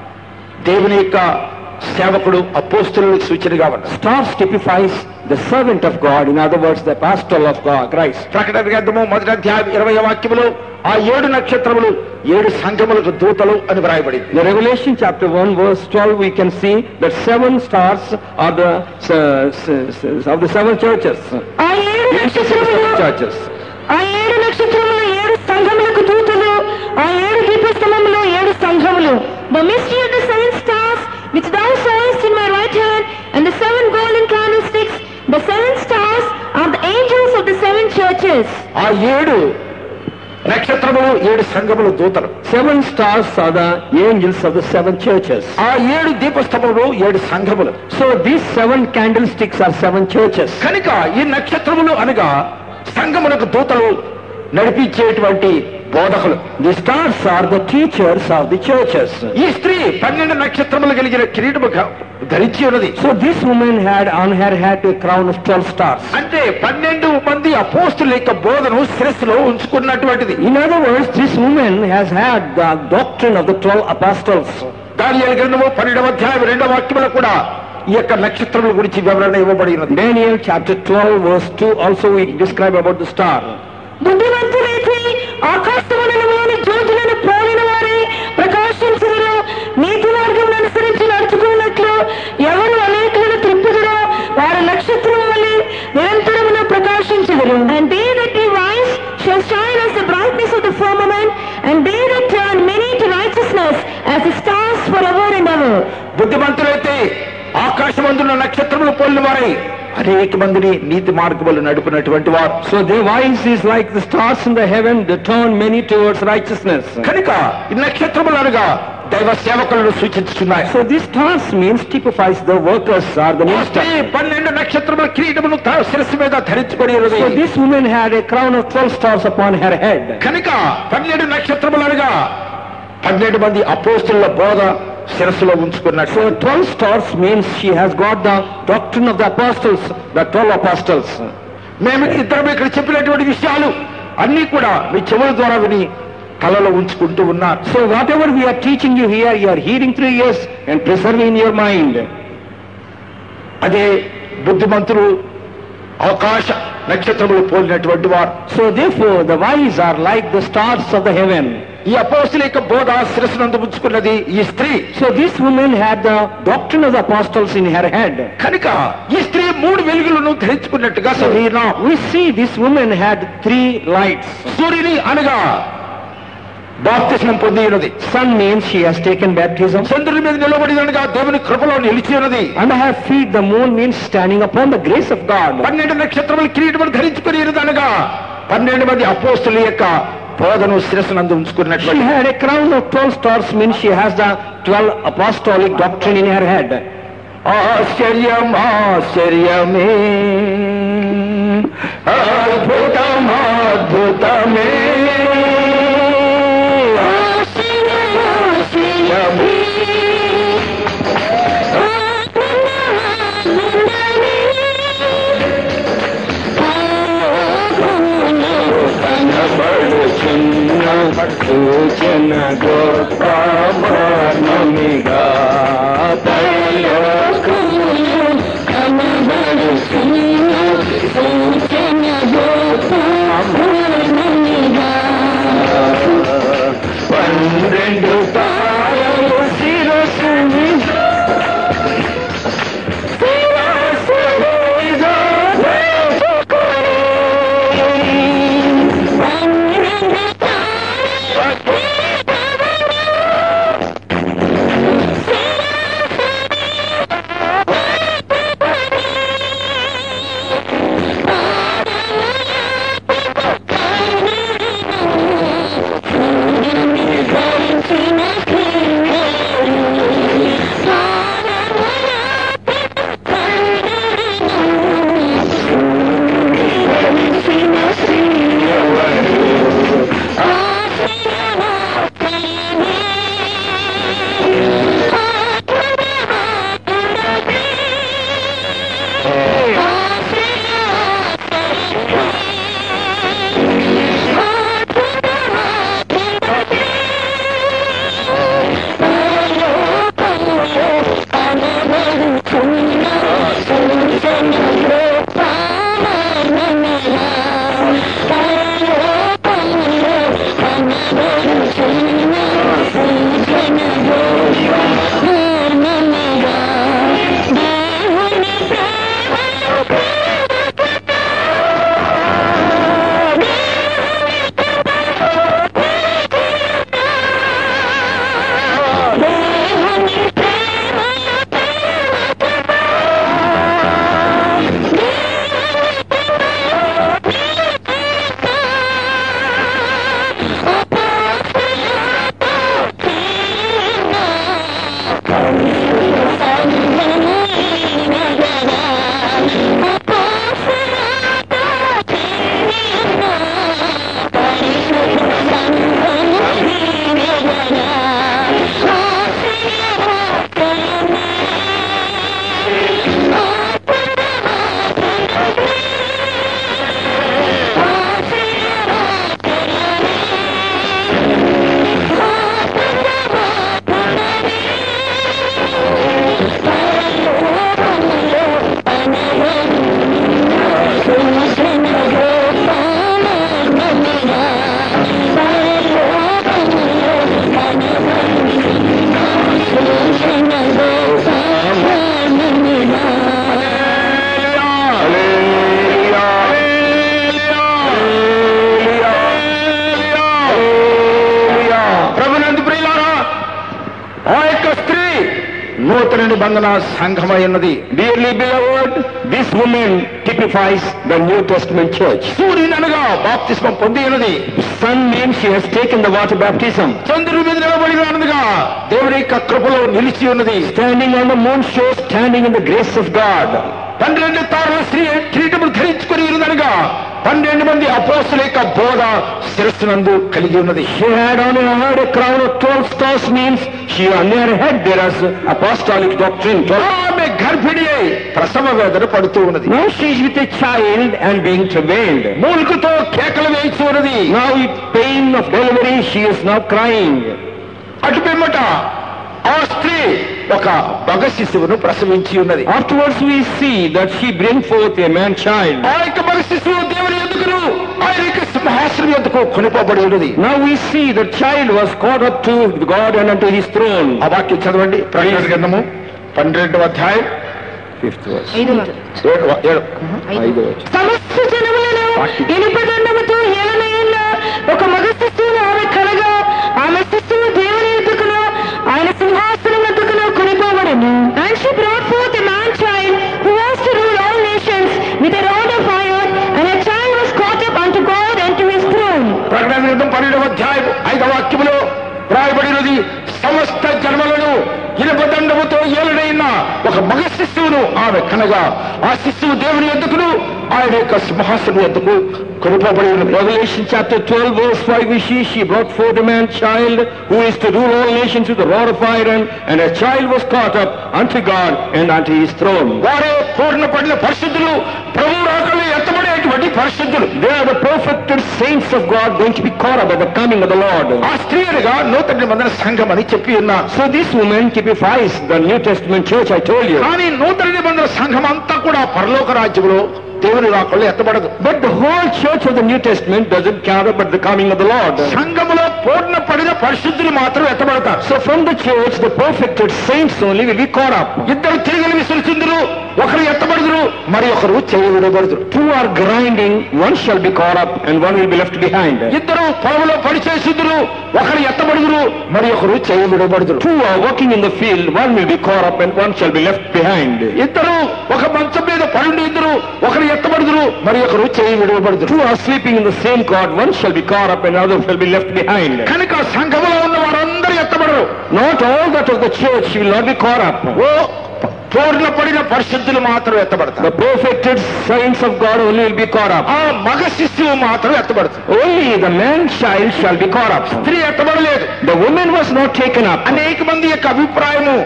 దేవుని యొక్క సేవకుడు అపోస్తులకు సూచనగా ఉన్నది Stars typifies the servant of God, in other words, the apostle of God, Christ. ప్రకటన గ్రంథము మొదటి అధ్యాయం ఇరవై వాక్యములో ఆ ఏడు నక్షత్రములు ఏడు సంఘములకు దూతలు అని వ్రాయబడింది In Revelation chapter 1, verse 12, we can see that seven stars are the, uh, s- s- of the seven churches. ఆ ఏడు నక్షత్రములు Churches. ఆ ఏడు నక్షత్రములు ఏడు సంఘములకు దూతలు ఆ ఏడు దీపస్తంభములు ఏడు సంఘములు The mystery of the seven stars, which thou sawest in my right hand, and the seven golden candlesticks, the seven stars are the angels of the seven churches. ఆ ఏడు నక్షత్రములు ఏడు సంఘములు దూతలు Seven stars are the angels of the seven churches. ఆ ఏడు దీపస్తంభములు ఏడు సంఘములు So these seven candlesticks are seven churches. కనుక ఈ నక్షత్రములు అనగా సంఘములకు దూతలు నడిపించేటువంటి బోధకులు The stars are the teachers of the churches. ఈ స్త్రీ పన్నెండు నక్షత్రములు కలిగిన కిరీటము క- ధరించి ఉన్నది So this woman had on her head a crown of twelve stars. అంటే పన్నెండు మంది అపోస్తుల యొక్క బోధను శిరస్సులో ఉంచుకున్నటువంటిది In other words, this woman has had the doctrine of the twelve apostles. దానియేలు గ్రంథము పన్నెండవ అధ్యాయం రెండవ వాక్యములో కూడా ఈ యొక్క నక్షత్రముల గురించి వివరణ ఇవ్వబడి ఉన్నది Daniel chapter 12 verse 2 also we describe about the star. బుద్ధిమంతులైతే ఆకాశమండలంలోని జ్యోతులను పోలిన వారే ప్రకాశించరు నీతి మార్గం అనుసరించి నడుచుకున్నట్లు ఎవరు అనేకులను త్రిప్పుదురో వారి నక్షత్రం వల్ల నిరంతరమును ప్రకాశించదురు And they that be wise shall shine as the brightness of the firmament, and they that turn many to righteousness as the stars forever and ever. బుద్ధిమంతులైతే ఆకాశమందున్న నక్షత్రములు పోలిన వారై అనేక మందిని నీతి మార్గములు నడుపునటువంటి వారు So the wise is like the stars in the heaven that turn many towards righteousness. కనుక ఈ నక్షత్రములు అనగా దైవ సేవకులను సూచించుతున్నాయి So these stars means typifies the workers or the ఈ స్త్రీ ministers. పన్నెండు నక్షత్రముల కిరీటమును తన శిరస్సు మీద ధరించుకొని ఉన్నది So this woman had a crown of 12 stars upon her head. కనుక పన్నెండు నక్షత్రములు అనగా పన్నెండు మంది అపోస్తుల బోధ శిరస్సులో ఉంచుకున్నట్టు So 12 stars means she has got the doctrine of the apostles, the 12 apostles. మేము ఇద్దరం ఇక్కడ చెప్పినటువంటి విషయాలు అన్ని కూడా మీ చెవుల ద్వారా విని కలలో ఉంచుకుంటూ ఉన్నారు So whatever we are teaching you here, you are hearing through ears and preserving in your mind. అదే బుద్ధిమంతులు ఆకాశ నక్షత్రములు పోలినటువంటి వారు So therefore the wise are like the stars of the heaven. ఈ అపోస్తుల యొక్క బోధ శిరస్సునందు ఉంచుకున్నది ఈ స్త్రీ So this woman had the doctrine of the apostles in her head. కనుక ఈ స్త్రీ మూడు వెలుగులను ధరించుకున్నట్టుగా చదివినా We see this woman had three lights. సూర్యుని అనగా బాప్తిస్మం పొంది ఉన్నది Sun means she has taken baptism. చంద్రుని మీద నిలబడి అనగా దేవుని కృపలో నిలిచి ఉన్నది Under her feet the moon means standing upon the grace of God. పన్నెండు నక్షత్రములు కిరీటములు ధరించుకుని ఉన్నది అనగా పన్నెండు మంది అపోస్తుల యొక్క బోధను శిరస్సునందు She ఉంచుకున్నటువంటి had a crown of 12 stars means she has the 12 apostolic doctrine in her head. ఆశ్చర్యం ఆశ్చర్యమే అద్భుతం అద్భుతమే కనబడుచున్న సూచన గొప్ప మర్మమిగా పన్నెండు తారలు శిరస్సు మీద శిరస్సు మీద నూతన నిబంధన సంఘమై ఉన్నది Dearly beloved, this woman typifies the New Testament church. సూర్యుని అనగా బాప్తిస్మం పొంది ఉన్నది Sun means she has taken the water baptism. చంద్రుడి మీద నిలబడి ఉన్నదిగా దేవుని యొక్క కృపలో నిలిచి ఉన్నది Standing on the moon shows standing in the grace of God. పన్నెండు తారల స్త్రీ కిరీటములు ధరించుకొని ఉన్నదనగా పన్నెండు మంది అపోస్తుల యొక్క బోధ శిరస్సునందు కలిగి ఉన్నది She had on her head a crown of 12 stars means she on her head there is apostolic doctrine. 12. ఆమె గర్భిణి అయి ప్రసవ వేదన పడుతూ ఉన్నది Now she is with a child and being travailed. మూలుగుతో కేకలు వేయిస్తూ ఉన్నది Now with pain of delivery she is now crying. అటు పిమ్మట ఆ స్త్రీ ఒక మగ శిశువును ప్రసవించి ఉన్నది Afterwards we see that she brings forth a man child. ఆ యొక్క మగ శిశువు దేవుని ఎందుకును ఆయన యొక్క సింహాసనం ఎందుకు కొనిపోబడి ఉన్నది Now we see the child was caught up to God and unto his throne. ఆ వాక్యం చదవండి ప్రకటన గ్రంథము పన్నెండవ అధ్యాయం Fifth verse. ఐదవ ఏడు ఏడు ఐదో verse. సమస్త జనములను ఇనుపదండముతో ఏలనైన ఒక మగ శిశువును ఆమె కలగా ఆమె శిశువు దేవుని ఎదుకును ఆయన సింహాసనం ఎదుకును కొనిపోబడను And she brought forth a man child who was to rule all nations with a rod of iron, and a child was caught up unto God and to his throne. ప్రకటన గ్రంథం పన్నెండవ అధ్యాయం ఐదవ వాక్యములో రాయబడినది సమస్త జన్మలను ఇనుపదండముతో ఏలుడైన ఒక మగ శిశువును ఆమె కనగా ఆ శిశువు దేవుని ఎందుకును ఆయన యొక్క సింహాసనం ఎందుకు కొనిపోబడి ఉన్నది Revelation chapter 12 verse 5 we see she brought forth a man child who is to rule all nations with a rod of iron and a child was caught up unto God and unto his throne. వారే పూర్ణ పడిన పరిశుద్ధులు ప్రభు రాకలు ఎత్తబడేటువంటి పరిశుద్ధులు They are the perfected saints of God going to be caught up at the coming of the Lord. ఆ స్త్రీలుగా నూతన నిబంధన సంఘం అని చెప్పి ఉన్నా So this woman typifies the New Testament church I told you. కానీ నూతన నిబంధన సంఘం అంతా కూడా పరలోక రాజ్యంలో దేవుని రాకళ్ళు ఎత్తబడదు But the whole church of the New Testament doesn't count up at the coming of the Lord. సంఘములో పూర్ణ పడిన పరిశుద్ధులు మాత్రం ఎత్తబడతారు So from the church, the perfected saints only will be caught up. ఇద్దరు తిరిగి విసురుచుందురు ఒకరు ఎత్తబడుదురు మరి ఒకరు చేయబడబడుదురు Two are grinding, one shall be caught up and one will be left behind. ఇద్దరు పొలంలో పని చేసిందురు ఒకరు ఎత్తబడుదురు మరి ఒకరు చేయబడబడుదురు Two are working in the field, one will be caught up and one shall be left behind. ఇద్దరు ఒక మంచం మీద పడుండి ఇద్దరు ఒకరు ఎత్తబడుదురు మరి ఒకరు చేయబడబడుదురు Two are sleeping in the same cot, one shall be caught up and another shall be left behind. కనుక సంఘములో ఉన్న వారందరూ ఎత్తబడరు Not all that of the church will not be caught up. ఓ పూర్ణ పడిన పరిశుద్ధులు మాత్రం ఎత్తబడతారు The perfected saints of God only will be caught up. ఆ మగ శిశువు మాత్రం ఎత్తబడుతుంది Only the man child shall be caught up. స్త్రీ ఎత్తబడలేదు The woman was not taken up. అనేక మంది యొక్క అభిప్రాయము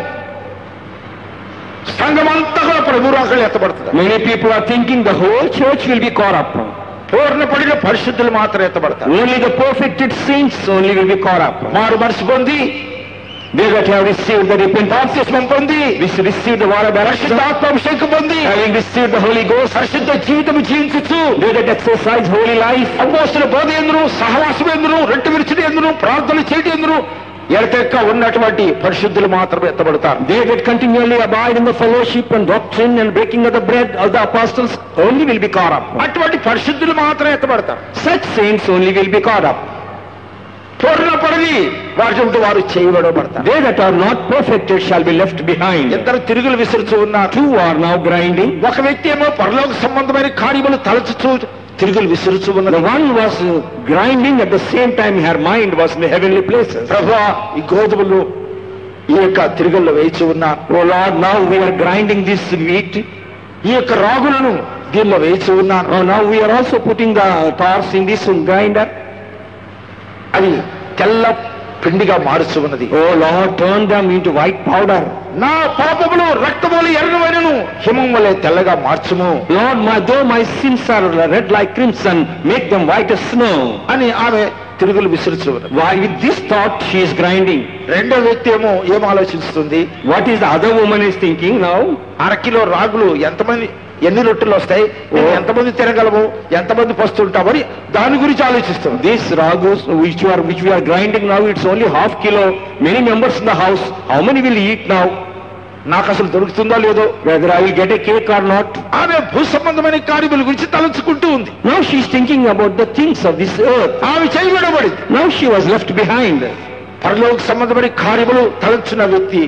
సంఘమంతా కూడా ప్రభు రాకలు ఎత్తబడుతుంది Many people are thinking the whole church will be caught up. పూర్ణ పడిన పరిశుద్ధులు మాత్రం ఎత్తబడతారు Only the perfected saints only will be caught up. మారు మనసు పొంది They that have received the repentance, బాప్తిస్మం పొంది which received the water baptism, పరిశుద్ధాత్మాభిషేకం పొంది having received the Holy Ghost, పరిశుద్ధ జీవితం జీవించచ్చు they that exercise holy life, అపోస్తుల బోధ ఎందును సహవాసం ఎందును రెట్టు విరిచిడి ఎందును ప్రార్థన చేయటి ఎందును ఎడతెక్క ఉన్నటువంటి పరిశుద్ధులు మాత్రమే ఎత్తబడతారు they that continually abide in the fellowship and doctrine and breaking of the bread of the apostles only will be caught up. అటువంటి పరిశుద్ధులు మాత్రమే ఎత్తబడతారు Such saints only will be caught up. పూర్ణ పడి వాటి వారు చేయబడబడతారు They that are not perfected shall be left behind. ఇద్దరు తిరుగులు విసురుచూ ఉన్నారు Two are now grinding. ఒక వ్యక్తి ఏమో పరలోక సంబంధమైన కార్యములు తలచుచూ తిరుగులు విసురుచూ The ఉన్నది one was uh, grinding at the same time her mind was in the heavenly places. ప్రభా ఈ గోధుమలు ఈ యొక్క తిరుగుల్లో వేయిచూ ఉన్నారు Oh Lord, now we are grinding this wheat. ఈ యొక్క రాగులను దీనిలో వేయిచూ ఉన్నాను Oh, now we are also putting the tars in this grinder. అది తెల్ల పిండిగా మారుచు ఉన్నది Oh Lord, turn them into white powder. నా పాపములు రక్తములు ఎర్రవైనను హిమం వలె తెల్లగా మార్చుము Lord, my, though my sins are red like crimson, make them white as snow. అని ఆమె తిరుగులు విసురుచు ఉన్నది Why, with this thought, she is grinding. రెండో వ్యక్తి ఏమో ఏం ఆలోచిస్తుంది What is the other woman is thinking now? అరకిలో రాగులు ఎంతమంది ఎన్ని రొట్టెలు వస్తాయి మేము ఎంతమంది తినగలము ఎంతమంది పస్తుంటామని దాని గురించి ఆలోచిస్తుంది This ragus which you are which we are grinding now, it's only half kilo. Many members in the house. How many will eat now? నాకు అసలు దొరుకుతుందో లేదో Whether I will get a cake or not. ఆమె భూ సంబంధమైన కార్యముల గురించి తలంచుకుంటూ ఉంది Now she is thinking about the things of this earth. ఆమె చేయబడబడింది Now she was left behind. పరలోక సంబంధమైన కార్యములు తలంచిన వ్యక్తి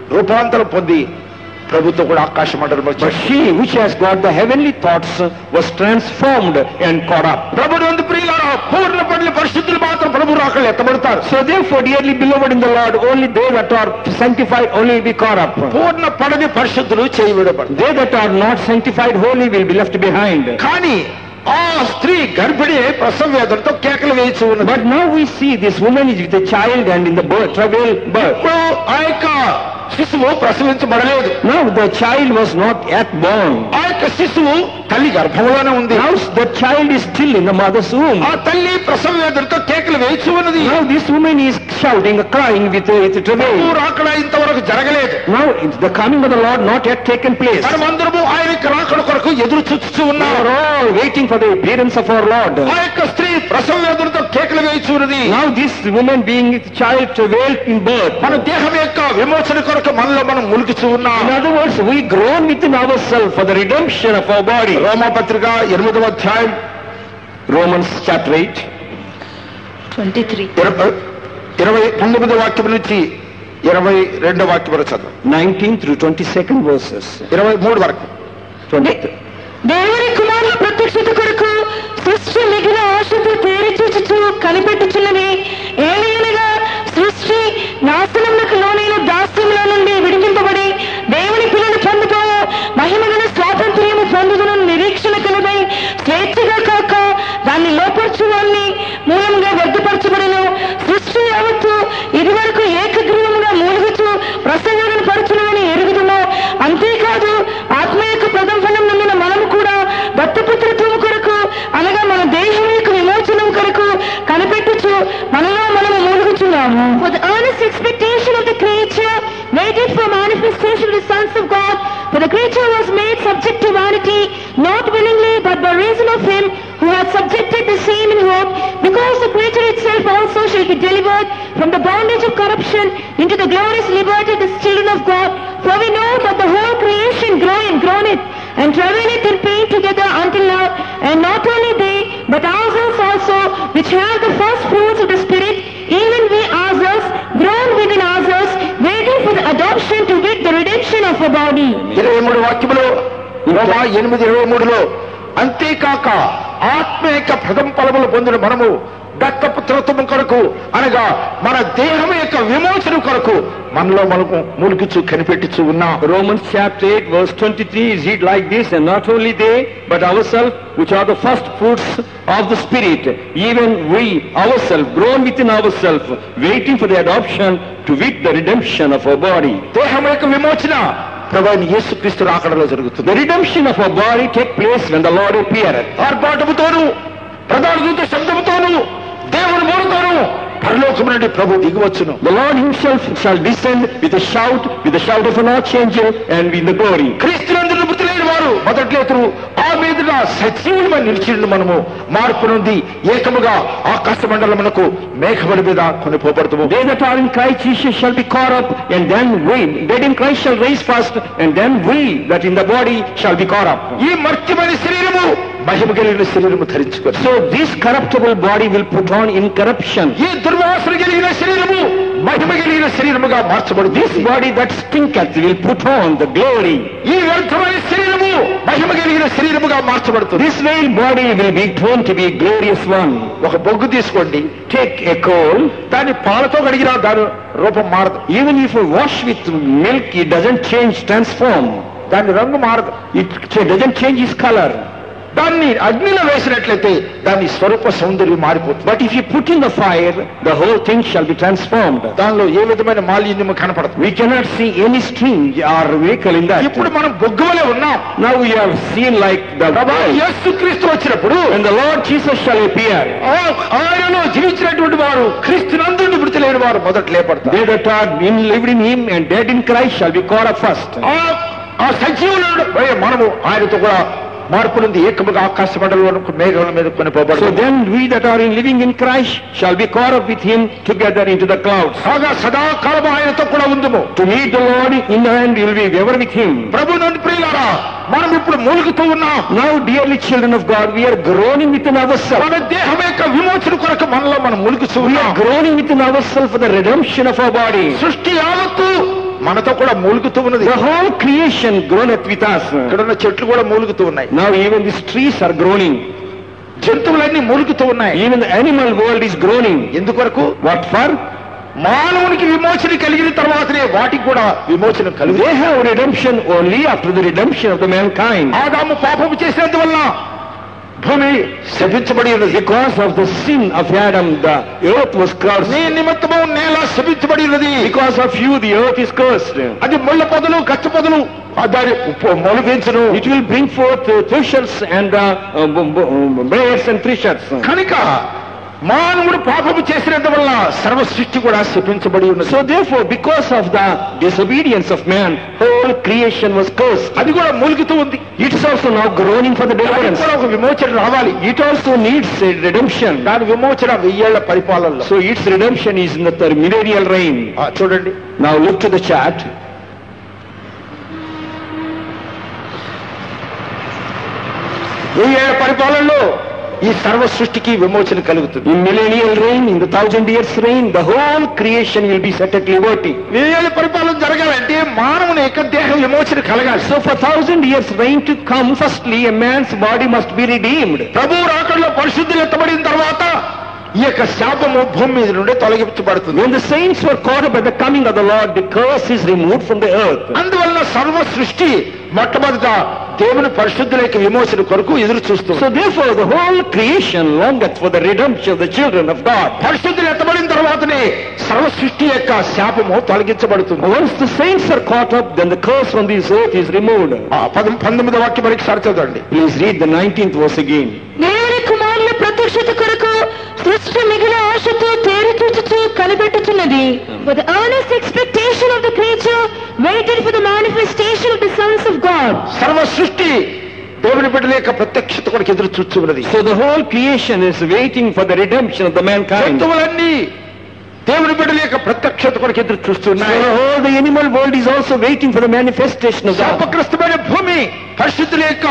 రూపాంతరం పొంది ప్రభుత్వం కూడా ఆకాశ మండలం But she, which has got the heavenly thoughts, was transformed and caught up. ప్రభు నందు ప్రియులారా పూర్ణ పడిన పరిశుద్ధులు మాత్రం ప్రభు రాకలు ఎత్తబడతారు So therefore, dearly beloved in the Lord, only they that are sanctified only will be caught up. పూర్ణ పడని పరిశుద్ధులు చేయబడబడతారు They that are not sanctified wholly will be left behind. కానీ ఆ స్త్రీ గర్భిణి ప్రసవ వేదనతో కేకలు వేయించి ఉన్నది But now we see this woman is with a child and in the birth, travail birth. ఇప్పుడు ఆ యొక్క శిశువు ప్రసవించబడలేదు Now the child was not yet born. ఆ యొక్క శిశువు తల్లి గర్భంలోనే ఉంది Now the child is still in the mother's womb. ఆ తల్లి ప్రసవ వేదనతో కేకలు వేయించి ఉన్నది Now this woman is shouting, crying with, with Prabhu travail. రాకడ ఇంతవరకు జరగలేదు Now it's the coming of the Lord not yet taken place. మనమందరము ఆయన యొక్క రాకడ కొరకు ఎదురు చూస్తూ We ఉన్నాం are all waiting for the appearance of our Lord. ఆ యొక్క స్త్రీ ప్రసవ వేదనతో కేకలు వేయించి ఉన్నది Now this woman being with child travailed in birth. మన దేహం యొక్క విమోచన కొరకు మనలో మనం ములుగుతూ ఉన్నాం In other words, we groan within ourselves for the redemption of our body. రోమపత్రిక ఎనిమిదవ అధ్యాయం Romans chapter 8, ట్వంటీ త్రీ ఇరవై ఇరవై పంతొమ్మిదో వాక్యం నుంచి ఇరవై రెండో వాక్యం వరకు చదువు 19 through 22nd verses. ఇరవై మూడు వరకు 20. దేవుని కుమారుల ప్రత్యక్షత కొరకు సృష్టి మిగిలిన ఆశతో తేరి చూచుచు కనిపెట్టుచున్నది ఏలయనగా సృష్టి నాశనములకు లోనైన దాస్యంలో నుండి విడిపింపబడి దేవుని పిల్లలు పొందుతాము మహిమగల స్వాతంత్ర్యము పొందుతున్న నిరీక్షణ కలదై స్వేచ్ఛగా కాక దాన్ని లోపరచువాన్ని మూలంగా వ్యర్థపరచబడిన సృష్టి యావత్తు ఇదివరకు ఏకగ్రీవముగా మూలుగుచు ప్రసంగం పరచునని ఎరుగుదును అంతేకాదు ఆత్మ యొక్క ప్రథమ ఫలం నమ్మిన మనము కూడా దత్తపుత్రత్వం కొరకు అనగా మన దేహం యొక్క విమోచనం కొరకు కనిపెట్టుచు మనలో మనము మూలుగుచున్నాము For the earnest expectation of the creature waited for manifestation of the sons of God. For the creature was made subject to vanity, not willingly, but by reason of him who had subjected the same in hope, because the creature itself also shall be delivered from the bondage of corruption into the glorious liberty of the children of God. For we know that the whole creation groaneth, groaneth, and travaileth in pain together until now, and not only they, but ourselves also, which have the first fruits of the Spirit, even we ourselves, groan within ourselves, waiting for the adoption to wit the redemption of our body. ఇరవై మూడు వాక్యములో రోమా ఎనిమిది ఇరవై మూడులో అంతేకాక ఆత్మ యొక్క ప్రథమ ఫలములు పొందిన మనము దత్తపుత్రత్వము కొరకు అనగా మన దేహం యొక్క విమోచన కొరకు మనలో మనకు ములుగుచు కనిపెట్టుచు ఉన్నాం Romans chapter 8 verse 23 is read like this, and not only they, but ourselves, which are the first fruits of the Spirit, even we ourselves, grown within ourselves, waiting for the adoption to wit the redemption of our body. దేహం యొక్క విమోచన ప్రభు అయిన యేసుక్రీస్తు రాకడలో జరుగుతుంది The redemption of our body take place when the Lord appeareth. ఆర్భాటముతోను ప్రధాన దూత శబ్దముతోను దేవుని మూలతోను పరలోకము నుండి ప్రభు దిగివచ్చును The Lord himself shall descend with a shout, with the shout of an archangel, and in the glory. క్రీస్తునందు మృతులైన వారు మొదట్లేతురు ఆ మీదుగా సజీవులమై నిలిచిండు మనము మార్పు నుండి ఏకముగా ఆకాశ మండలమునకు మేఘముల మీద కొనిపోబడుతుము They that are in Christ Jesus shall be caught up, and then we, dead in Christ shall raise first, and then we that in the body shall be caught up. ఈ మర్త్యమైన శరీరము మహిమ కలిగిన శరీరము ధరించుకొని So this corruptible body will put on incorruption. ఈ దుర్వాసన కలిగిన శరీరము మహిమ కలిగిన శరీరముగా మార్చబడుతుంది This body that stinketh will put on the glory. ఈ వ్యర్థమైన శరీరము మహిమ కలిగిన శరీరముగా మార్చబడుతుంది This veiled body will be shown to be a glorious one. ఒక బొగ్గు తీసుకోండి Take a coal, దాన్ని పాలతో కడిగినా దాని రూపం మారదు even if you wash with milk, it doesn't change, transform. దాని రంగు మారదు It ch- doesn't change its color. దాన్ని అగ్నిలో వేసినట్లయితే దాని స్వరూప సౌందర్యం మారిపోతుంది But if you put in the fire, the whole thing shall be transformed. దానిలో ఏ విధమైన మాలిన్యము కనపడదు We cannot see any string or vehicle in that. ఇప్పుడు మనం బొగ్గువలే ఉన్నాం Now we have seen like the ప్రభా world. యేసుక్రీస్తు వచ్చినప్పుడు When the Lord Jesus shall appear, ఆ- ఆయనలో జీవించినటువంటి వారు క్రీస్తునందు నివృత్తి లేని వారు మొదట లేపడతారు they that are in, lived in Him and dead in Christ shall be caught up first. ఆ- ఆ సజీవులను మనము ఆయనతో కూడా మార్పు నుండి ఏకముగా ఆకాశ మండలంలో మేఘముల మీద So కొనిపోబడతాం then we that are in living in Christ shall be caught up with Him together into the clouds. కాగా సదాకాలం ఆయనతో కూడా ఉందుము To meet the Lord in the end, we will be ever with Him. ప్రభు నుండి ప్రియులారా మనం ఇప్పుడు మూలుగుతూ ఉన్నాం Now, dearly children of God, we are groaning within ourselves. మన దేహం యొక్క విమోచన కొరకు మనలో మనం ములుగుతూ We ఉన్నాం are groaning within ourselves for the redemption of our body. సృష్టి యావత్తు మనతో కూడా మూలుగుతూ ఉన్నది The whole creation groaneth with us. ఇక్కడ ఉన్న చెట్లు కూడా మూలుగుతూ ఉన్నాయి Now even these trees are groaning. జంతువులన్నీ మూలుగుతూ ఉన్నాయి Even the animal world is groaning. ఎందుకొరకు What for? మానవునికి విమోచన కలిగిన తర్వాతనే వాటికి కూడా విమోచన కలిగి They have redemption only after the redemption of the mankind. ఆదాము పాపము చేసినందువల్ల భూమి శపించబడి ఉన్నది Because of the sin of Adam, the earth was cursed. నీ నిమిత్తము నేల శపించబడి ఉన్నది Because of you, the earth is cursed. అది ముళ్ళ పొదలు గచ్చ పొదలు ఆ దాని మొలగించను It will bring forth uh, thistles and uh, uh, b- b- briars and thistles. కనుక మానవుడు పాపము చేసినంత వల్ల సర్వ సృష్టి కూడా శపించబడి ఉన్నది So therefore, because of the disobedience of man, whole creation was cursed. అది కూడా మూలుగుతూ ఉంది It is also now groaning for the దానికి deliverance. కూడా ఒక విమోచన రావాలి It also needs a redemption. దాని విమోచన వెయ్యేళ్ల పరిపాలనలో So its redemption is in the third millennial reign. ఆ, చూడండి Now look to the chart. వెయ్యేళ్ల పరిపాలనలో ఈ సర్వ సృష్టికి విమోచన కలుగుతుంది In millennial reign, in the thousand years reign, the whole creation will be set at liberty. వెయ్యేళ్ల పరిపాలన జరగాలంటే మానవుని యొక్క దేహ విమోచన కలగాలి So for thousand years reign to come, firstly a man's body must be redeemed. ప్రభు రాకడలో పరిశుద్ధులు ఎత్తబడిన తర్వాత ఈ యొక్క శాపము భూమి మీద నుండి తొలగించబడుతుంది When the saints were caught up at the coming of the Lord, the curse is removed from the earth. అందువలన సర్వ సృష్టి మొట్టమొదట దేవుని పరిశుద్ధులకి విమోచన కొరకు ఎదురు చూస్తుంది So therefore the whole creation longeth for the redemption of the children of God. పరిశుద్ధులు ఎత్తబడిన తర్వాతనే సర్వ సృష్టి యొక్క శాపము తొలగించబడుతుంది Once the saints are caught up, then the curse from this earth is removed. ఆ పదం పంతొమ్మిది వాక్య పరీక్ష చదవండి Please read the 19th verse again. దేవుని కుమారుల ప్రత్యక్షత కొరకు సృష్టి మిగిలిన ఆశతో తేరి చూచుచు కనిపెట్టుచున్నది For the earnest expectation of the creature waited for the manifestation of the sons of God. సర్వ సృష్టి దేవుని బిడ్డల యొక్క ప్రత్యక్షత కొరకు ఎదురు చూస్తున్నది So the whole creation is waiting for the redemption of the mankind. So జంతువులన్నీ దేవుని బిడ్డల యొక్క ప్రత్యక్షత కొరకు ఎదురు చూస్తున్నాయి the whole the animal world is also waiting for the manifestation of God. శాపగ్రస్తమైన భూమి పరిశుద్ధుల యొక్క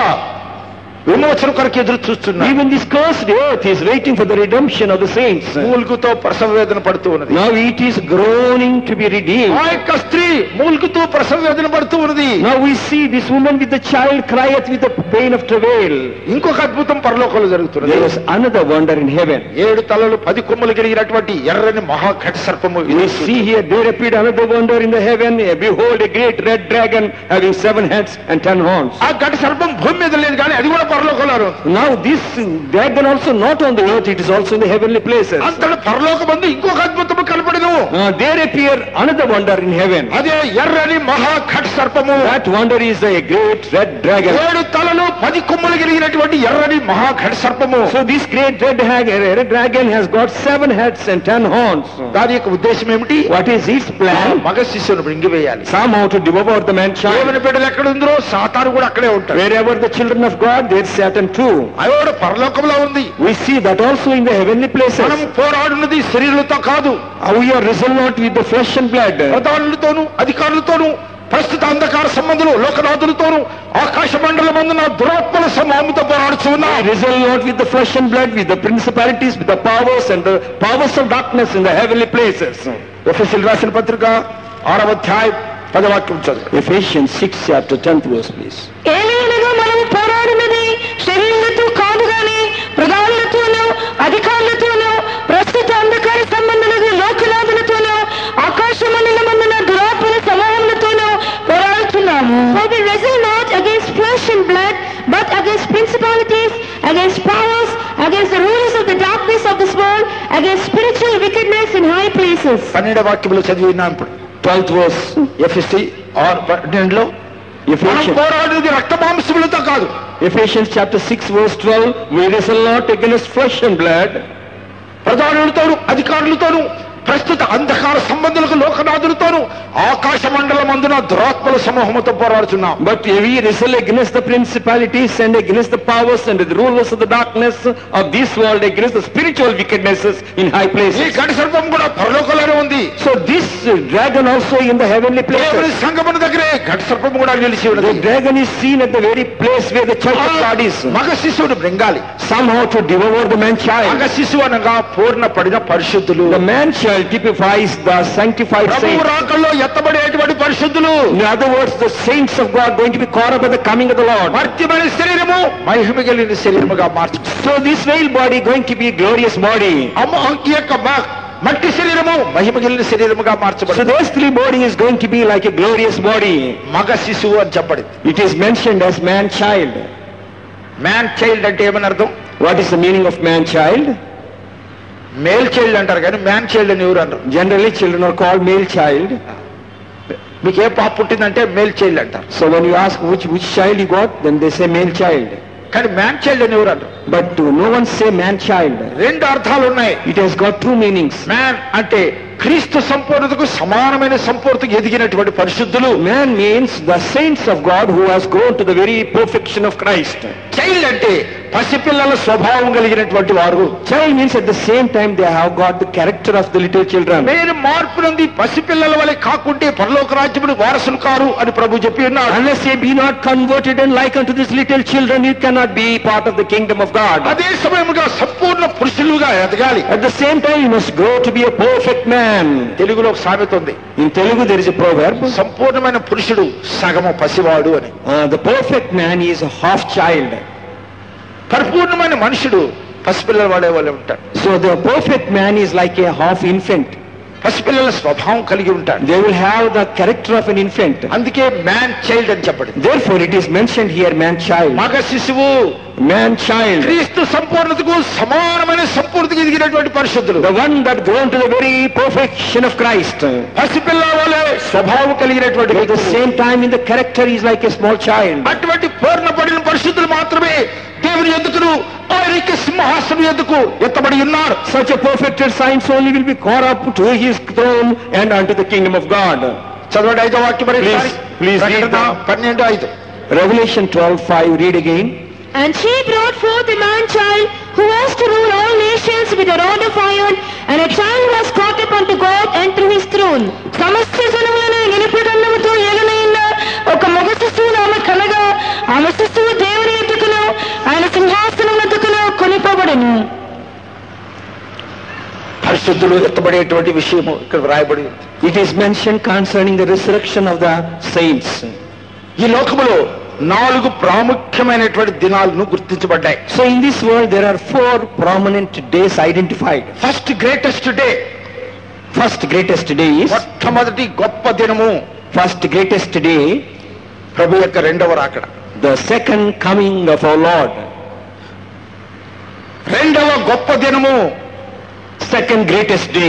విమోచన కొరకు ఎదురు చూస్తున్నాయి Even this cursed earth is waiting for the redemption of the saints. మూలుగుతో ప్రసవ వేదన పడుతూ ఉన్నది Now it is groaning to be redeemed. ఆ యొక్క స్త్రీ మూలుగుతూ ప్రసవ వేదన పడుతూ ఉన్నది Now we see this woman with the child crieth with the pain of travail. ఇంకొక అద్భుతం పరలోకంలో జరుగుతున్నది There was another wonder in heaven. ఏడు తలలు పది కొమ్మలు కలిగినటువంటి ఎర్రని మహాఘట సర్పము We see here there appeared another wonder in the heaven. Behold a great red dragon having seven heads and ten horns. ఆ ఘట సర్పం భూమి మీద లేదు కానీ అది కూడా పరలోకంలో ఉంది. Now this dragon also not on the earth, it is also in the heavenly places. అంతటి పరలోకమందు ఇంకొక అద్భుతము కనపడదు Uh, there appear another wonder in heaven. అదే ఎర్రని మహాఘట సర్పము That wonder is a great red dragon. ఏడు తలలు పది కొమ్మలు కలిగినటువంటి ఎర్రని మహాఘట సర్పము So this great red, hag- red dragon has got seven heads and ten horns. దాని యొక్క ఉద్దేశం ఏమిటి What is its plan? మగ శిష్యుని మృంగివేయాలి Somehow to devour the man child. దేవుని బిడ్డలు ఎక్కడ ఉందో సాతాను కూడా అక్కడే ఉంటాడు Wherever the children of God, there Satan too. అది కూడా పరలోకంలో ఉంది We see that also in the heavenly places. మనం పోరాడున్నది శరీరులతో కాదు How we are wrestled not with the flesh and blood. ప్రధానులతోనూ అధికారులతోనూ ప్రస్తుత అంధకార సంబంధులు లోకనాథులతోనూ ఆకాశ మండలం అందున దురాత్మల సమూహంతో పోరాడుతూ We ఉన్నాయి wrestle not with the flesh and blood, with the principalities, with the powers and the powers of darkness in the heavenly places. ఎఫ్ఎస్ఎల్ రాసిన పత్రిక ఆరవ అధ్యాయం పదవాక్యం చదువు Ephesians 6 chapter 10th verse please. ఏలైనగా మనం పోరాడినది శరీరులతో కాదు గాని ప్రధానులతోనూ అధికారులతోనూ ప్రస్తుత అంధకార సంబంధులకు లోకనాథులతోనూ ఆకాశ మండలమందున దురాత్మల సమూహములతోనూ పోరాడుతున్నాము For we wrestle not against flesh and blood, but against principalities, against powers, against the rulers of the darkness of this world, against spiritual wickedness in high places. పన్నెండవ వాక్యంలో చదివి ఉన్నాం ఇప్పుడు 12th verse. ఎఫ్ఎస్సి ఆరు పన్నెండులో మనం Ephesians, పోరాడేది రక్త మాంసములతో కాదు Ephesians chapter 6 verse 12. We wrestle not against flesh and blood, ప్రధానులతోనూ అధికారులతోనూ ప్రస్తుత అంధకార సంబంధులకు లోకనాథులతోనూ ఆకాశ మండలం అందున దురాత్మల సమూహముతో పోరాడుతున్నాం but we wrestle against the principalities and against the powers and the rulers of the darkness of this world, against the spiritual wickednesses in high ఈ places. ఘట సర్పం కూడా పరలోకంలోనే ఉంది So this uh, dragon also in the heavenly దేవుని places. సంగమున దగ్గరే ఘట సర్పం కూడా నిలిచి The ఉన్నది dragon is seen at the very place where the church of God is. మగ శిశువుని మృంగాలి Somehow to devour the man మగ child. శిశువు అనగా పూర్ణ పడిన పరిశుద్ధులు The man child typifies the sanctified ప్రభువు saints. రాకల్లో ఎత్తబడేటువంటి పరిశుద్ధులు In other words, the saints of God going to be caught up at the coming of the Lord. మర్త్యమైన శరీరము మహిమ కలిగిన శరీరముగా మార్చు So this veiled body going to be a glorious body. అమ్మ ఈ యొక్క మ- మట్టి శరీరము మహిమ కలిగిన శరీరముగా So మార్చబడి the earthly body is going to be like a glorious body. మగ శిశువు అని చెప్పబడింది It is mentioned as man child. Man child అంటే ఏమని అర్థం What is the meaning of man child? Male child అంటారు కానీ మ్యాన్ చైల్డ్ అని ఎవరు అంటారు Generally children are called male child. మీకు ఏ పాప పుట్టిందంటే మేల్ చైల్డ్ అంటారు So when you ask which, which child you got, then they say male child. కానీ మ్యాన్ చైల్డ్ అని ఎవరు అంటారు But uh, no one say man child. రెండు అర్థాలు ఉన్నాయి It has got two meanings. Man అంటే క్రీస్తు సంపూర్ణతకు సమానమైన సంపూర్తికి ఎదిగినటువంటి పరిశుద్ధులు Man means the saints of God who has grown to the very perfection of Christ. Child అంటే పసిపిల్లల స్వభావం కలిగినటువంటి వారు Child means at the same time they have got the character of the little children. మీరు మార్పు నుండి పసిపిల్లల వలె కాకుంటే పరలోక రాజ్యములు వారసులు కారు అని ప్రభు చెప్పి ఉన్నాడు Unless ye be not converted and like unto these little children, you cannot be part of the kingdom of God. అదే సమయముగా సంపూర్ణ పురుషులుగా ఎదగాలి At the same time, you must grow to be a perfect man. తెలుగులో ఒక సామెత ఉంది In Telugu, there is a proverb. సంపూర్ణమైన పురుషుడు సగము పసివాడు అని Uh, the perfect man is a half child. పరిపూర్ణమైన మనుషుడు పసిపిల్లల వాడే వాళ్ళే ఉంటాడు So the perfect man is like a half infant. పసిపిల్లల స్వభావం కలిగి ఉంటాడు They will have the character of an infant. అందుకే మ్యాన్ చైల్డ్ అని చెప్పండి Therefore, it is mentioned here man child. మగ శిశువు Man child. క్రీస్తు సంపూర్ణతకు సమానమైన సంపూర్తికి ఎదిగినటువంటి పరిశుద్ధులు The one that grown to the very perfection of Christ. పసిపిల్ల వలె స్వభావం కలిగినటువంటి At the వ్యక్తులు. same time, in the character, he is like a small child. అటువంటి పూర్ణపడిన పరిశుద్ధులు మాత్రమే దేవుని ఎందుకును ఆయనకి సింహాసనం ఎందుకు ఎత్తబడి ఉన్నారు Such a perfected saints only will be caught up to his throne and unto the kingdom of God. చదవండి ఐదో వాక్యం మరి Please, ఒకసారి. please read ప్రకటన the- పన్నెండు ఐదు Revelation 12:5. Read again. And she brought forth a man child who was to rule all nations with a rod of iron, and a child was caught up unto God and to his throne. సమస్త జనములను నిలిపిదండముతో ఏగనైన ఒక మగ శిశువును ఆమె కలగా ఆమె శిశువు దేవుని ఎత్తుకును ఆయన సింహాసనం ఎత్తుకును కొనిపోబడను పరిశుద్ధులు ఎత్తబడేటువంటి విషయము ఇక్కడ వ్రాయబడి ఉంది It is mentioned concerning the resurrection of the saints. ఈ లోకములో నాలుగు ప్రాముఖ్యమైనటువంటి దినాలను గుర్తించబడ్డాయి So in this world there are four prominent days identified. First greatest day First greatest day is మొట్టమొదటి గొప్ప దినము first greatest day, ప్రభు యొక్క రెండవ రాకడ the second coming of our Lord. రెండవ గొప్ప దినము Second greatest day,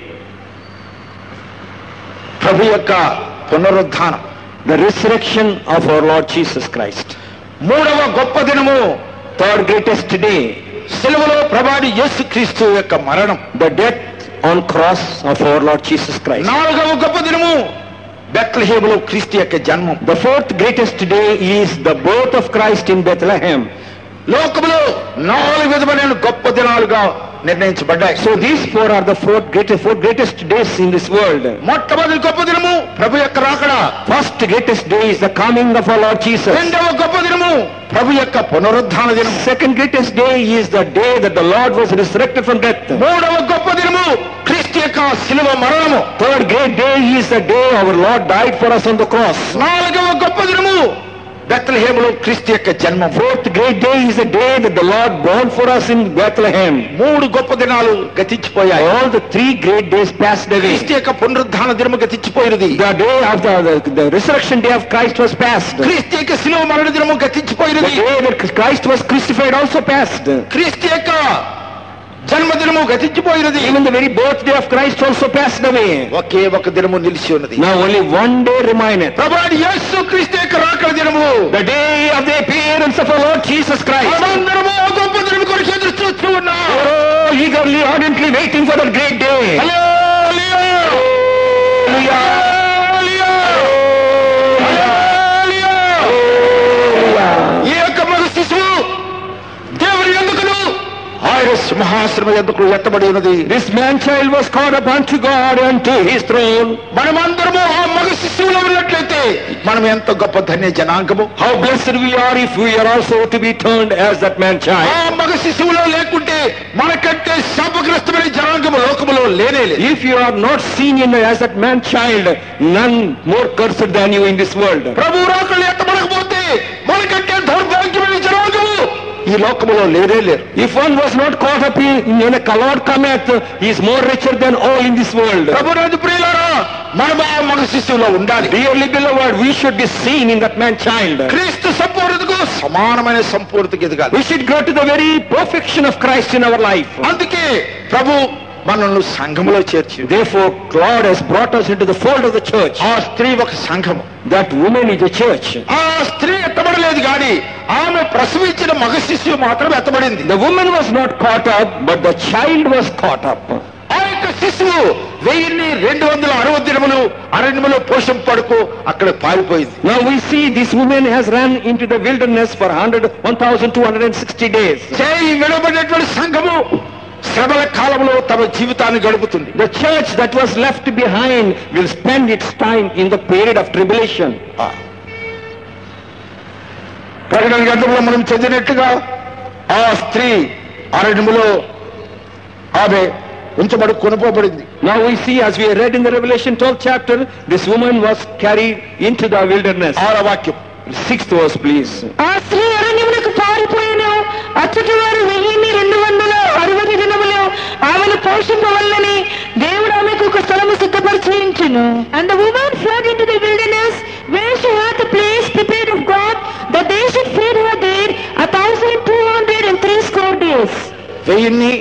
ప్రభు యొక్క పునరుద్ధానం the resurrection of our Lord Jesus Christ. మూడవ గొప్ప దినము Third greatest day, సెలవులో ప్రభాడి యేసుక్రీస్తు యొక్క మరణం the death on cross of our Lord Jesus Christ. నాలుగవ గొప్ప దినము బెత్లహేములో క్రీస్తు యొక్క జన్మం The fourth greatest day is the birth of Christ in Bethlehem. లోకములో నాలుగు విధమైన గొప్ప దినాలుగా నిర్ణయించబడ్డాయి So these four are the four greatest, four greatest days in this world. మొట్టమొదటి గొప్ప దినము ప్రభు యొక్క రాకడ First greatest day is the coming of our Lord Jesus. రెండవ గొప్ప దినము ప్రభు యొక్క పునరుద్ధాన దినము Second greatest day is the day that the Lord was resurrected from death. మూడవ గొప్ప దినము క్రీస్తు యొక్క శిలువ మరణము Third great day is the day our Lord died for us on the cross. నాలుగవ గొప్ప దినము బెత్లహేములో క్రీస్తు యొక్క జన్మం Fourth great day is the day that the Lord born for us in Bethlehem. మూడు గొప్ప దినాలు గతించిపోయాయి All the three great days passed away. క్రీస్తు యొక్క పునరుద్ధాన దినము గతించిపోయినది The day of the, the, the resurrection day of Christ was passed. The క్రీస్తు యొక్క శిలువ మరణ దినము గతించిపోయినది day that Christ was crucified also passed. క్రీస్తు యొక్క జన్మదినము గతించిపోయినది Even the very birthday of Christ also passed away. ఒకే ఒక దినము నిలిచి ఉన్నది Now only one day remaineth. ప్రభాడి యేసు క్రీస్తు యొక్క రాకడ దినము The day of the appearance of our Lord Jesus Christ. మనమందరము ఆ గొప్ప దినము కొరకు ఎదురు చూస్తూ ఉన్నాం Oh, eagerly, ardently waiting for that great day. Hallelujah! Hallelujah. హల్లెలూయా! హల్లెలూయా! ఈ యొక్క మగ శిశువు దేవుని ఎందుకును ఆయన సింహాసనం ఎందుకు ఎత్తబడి ఉన్నది This man child was caught up unto God and to his throne. మనమందరము ఆ మగ శిశువులో ఉన్నట్లయితే మనం ఎంత గొప్ప ధన్య జనాంగము How blessed we are if we are also to be turned as that man ఆ child. మగ శిశువులో లేకుంటే మనకంటే శాపగ్రస్తమైన జనాంగము లోకములో లేనే లేదు If you are not seen in as that man child, none more cursed than you in this world. ప్రభు రాకళ్ళు ఎత్తబడకపోతే మనకంటే దౌర్భాగ్యమైన జనాంగము ఈ లోకములో లేనే లేరు If one was not caught up in, in a Lord cometh, he is more richer than all in this world. ప్రభు రాజు ప్రియులారా మనం ఆ మగ శిశువులో ఉండాలి Dearly beloved, we should be seen in that man child. క్రీస్తు సంపూర్ణతకు సమానమైన సంపూర్ణతకి ఎదగాలి We should go to the very perfection of Christ in our life. అందుకే ప్రభు మనల్ని సంఘములో చేర్చి Therefore, God has brought us into the fold of the church. ఆ స్త్రీ ఒక సంఘము That woman is a church. ఆ స్త్రీ ఎత్తబడలేదు కానీ ఆమె ప్రసవించిన మగ శిశువు మాత్రం ఎత్తబడింది The woman was not caught up, but the child was caught up. ఆ యొక్క శిశువు వెయ్యిన్ని రెండు వందల అరవై దినములు అరణ్యములో పోషం పడుకు అక్కడ పారిపోయింది Now we see this woman has run into the wilderness for 100, 1260 days. చేయి విడబడినటువంటి సంఘము శ్రమల కాలంలో తమ జీవితాన్ని గడుపుతుంది The church that was left behind will spend its time in the period of tribulation. ఆ. ప్రకటన గ్రంథంలో మనం చదివినట్టుగా ఆ స్త్రీ అరణ్యములో ఆమె ఉంచబడి కొనుకోబడింది Now we see, as we read in the Revelation 12th chapter, this woman was carried into the wilderness. ఆర వాక్యం Sixth verse, please. ఆ స్త్రీ అరణ్యములకు పారిపోయిన అచ్చటి వారు వెయ్యిన్ని రెండు వందల అరవై దినములు ఆమెను పోషింపవల్లని దేవుడు ఆమెకు ఒక స్థలము సిద్ధపరిచేయించును And the woman fled into the wilderness, where she had the place prepared of God, that they should feed her there a thousand two hundred and three score days. వెయ్యిన్ని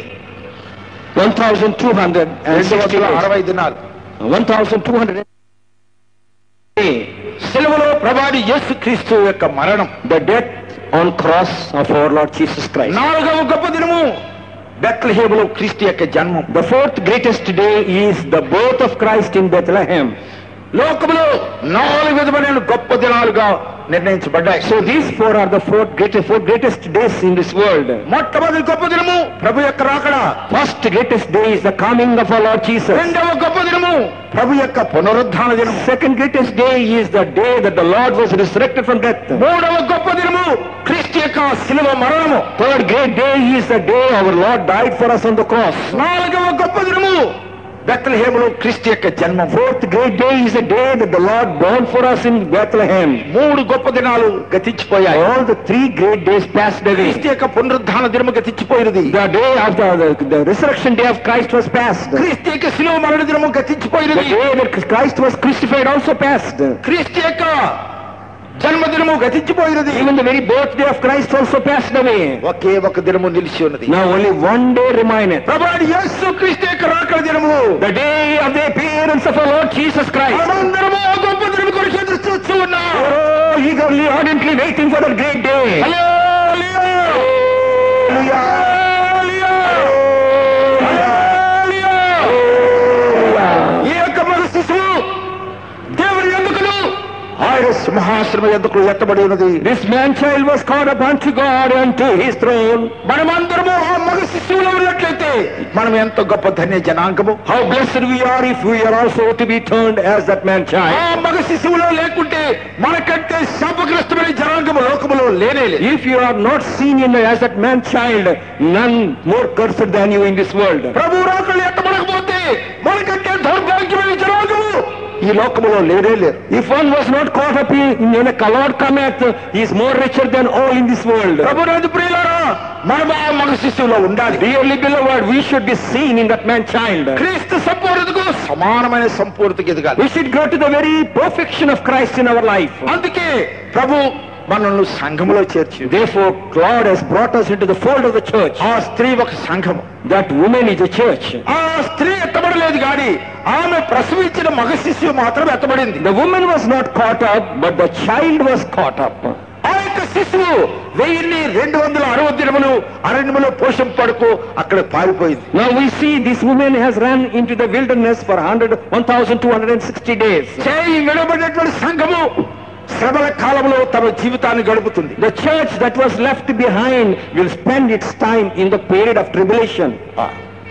1260 రెండు వందల days. అరవై దినాలు 1200 సెలవులో ప్రభాడి యేసు క్రీస్తు యొక్క మరణం the death on cross of our Lord Jesus Christ. నాలుగవ గొప్ప దినము బెత్లహేములో క్రీస్తు యొక్క జన్మం The fourth greatest day is the birth of Christ in Bethlehem. లోకములో నాలుగు విధమైన గొప్ప దినాలుగా నిర్ణయించబడ్డాయి So these four are the four greatest, four greatest days in this world. మొట్టమొదటి గొప్ప దినము ప్రభు యొక్క రాకడ First greatest day is the coming of our Lord Jesus. రెండవ గొప్ప దినము ప్రభు యొక్క పునరుద్ధాన దినము Second greatest day is the day that the Lord was resurrected from death. మూడవ గొప్ప దినము క్రీస్తు యొక్క శిలువ మరణము Third great day is the day our Lord died for us on the cross. నాలుగవ గొప్ప దినము బెత్లహేములో క్రీస్తు యొక్క జన్మం Fourth great day is the day that the Lord born for us in Bethlehem. మూడు గొప్ప దినాలు గతించిపోయాయి All the three great days passed away. క్రీస్తు యొక్క పునరుద్ధాన దినము గతించిపోయినది The day of the, the, the resurrection day of Christ was passed. The క్రీస్తు యొక్క శిలువ మరణ దినము గతించిపోయినది day that Christ was crucified also passed. క్రీస్తు యొక్క జన్మదినము గతించిపోయినది Even the very birthday of Christ also passed away. ఒకే ఒక దినము నిలిచి ఉన్నది Now only one day remaineth. ప్రభాడి యేసు క్రీస్తు యొక్క రాకడ దినము The day of the appearance of our Lord Jesus Christ. మనమందరము ఆ గొప్ప దినము కొరకు ఎదురు చూస్తూ ఉన్నాం Oh, eagerly, ardently waiting for that great day. హల్లెలూయా! హల్లెలూయా! హల్లెలూయా! ఈ యొక్క మన శిశువు దేవుని ఎందుకును ఆయన సింహాసనం ఎందుకు ఎత్తబడి ఉన్నది This man child was caught up unto God and to his throne. మనమందరము ఆ మగ శిశువులో ఉన్నట్లయితే మనం ఎంత గొప్ప ధన్య జనాంగము How blessed we are if we are also to be turned as that man ఆ child. మగ శిశువులో లేకుంటే మనకంటే శాపగ్రస్తమైన జనాంగము లోకములో లేనే లేదు If you are not seen in as that man child, none more cursed than you in this world. ప్రభు రాకళ్ళు ఎత్తబడకపోతే మనకంటే దౌర్భాగ్యమైన జనాంగము ఈ లోకములో లేనే లేరు If one was not caught up in, in a Lord cometh, he is more richer than all in this world. ప్రభు రాజు ప్రియులారా మనం ఆ మగ శిశువులో ఉండాలి Dearly beloved, we should be seen in that man child. క్రీస్తు సంపూర్ణతకు సమానమైన సంపూర్ణతకి ఎదగాలి We should go to the very perfection of Christ in our life. అందుకే ప్రభు మనల్ని సంఘములో చేర్చి Therefore, God has brought us into the fold of the church. ఆ స్త్రీ ఒక సంఘము That woman is a church. ఆ స్త్రీ ఎత్తబడలేదు కానీ ఆమె ప్రసవించిన మగ శిశువు మాత్రం ఎత్తబడింది The woman was not caught up, but the child was caught up. ఆ యొక్క శిశువు వెయ్యిన్ని రెండు వందల అరవై దినములు అరణ్యములో పోషం పడుకు అక్కడ పారిపోయింది Now we see this woman has run into the wilderness for 100, 1260 days. చేయి విడబడినటువంటి సంఘము శ్రమల కాలంలో తమ జీవితాన్ని గడుపుతుంది The church that was left behind will spend its time in the period of tribulation. ఆ.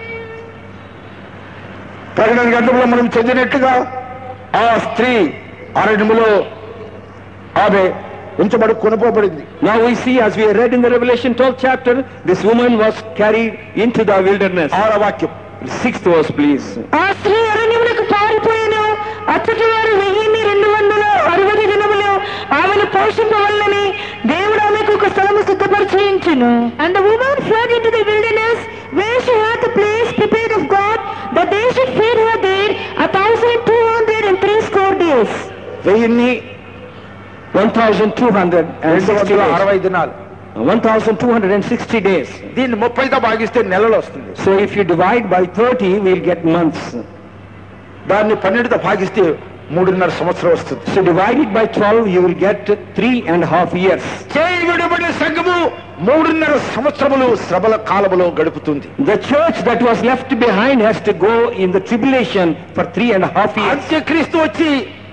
ప్రకటన గంటంలో మనం చదివినట్టుగా ఆ స్త్రీ అరణ్యములో ఆమె ఉంచబడి కొనుకోబడింది Now we see, as we read in the Revelation 12th chapter, this woman was carried into the wilderness. ఆర వాక్యం Sixth verse, please. ఆ స్త్రీ అరణ్యములకు పారిపోయిను అచ్చటి వారు వెయ్యిన్ని రెండు వందల అరవై దినములు ఆమెను పోషింపవల్లని దేవుడు ఆమెకు ఒక స్థలము సిద్ధపరిచేయించును And the woman fled into the wilderness, where she had the place prepared of God, that they should feed her there a thousand two hundred and three score days. వెయ్యిన్ని 1,260 రెండు వందల days. అరవై దినాలు 1,260 days. దీన్ని ముప్పైతో భాగిస్తే నెలలు వస్తుంది So if you divide by 30, we'll get months. దాన్ని పన్నెండుతో భాగిస్తే మూడున్నర సంవత్సరం వస్తుంది So divided by 12, you will get three and a half years. చేయి విడిబడిన సంఘము మూడున్నర సంవత్సరములు శ్రమల కాలములో గడుపుతుంది The church that was left behind has to go in the tribulation for three and a half years. అంత్యక్రీస్తు వచ్చి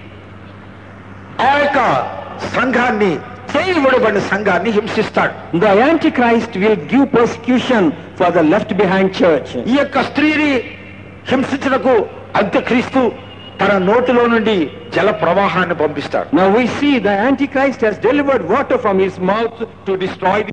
ఆ యొక్క సంఘాన్ని చేయి విడబడిన సంఘాన్ని హింసిస్తాడు The Antichrist will give persecution for the left behind church. ఈ యొక్క స్త్రీని హింసించడకు అంత్యక్రీస్తు తన నోటిలో నుండి జల ప్రవాహాన్ని పంపిస్తాడు Now we see the Antichrist has delivered water from his mouth to destroy the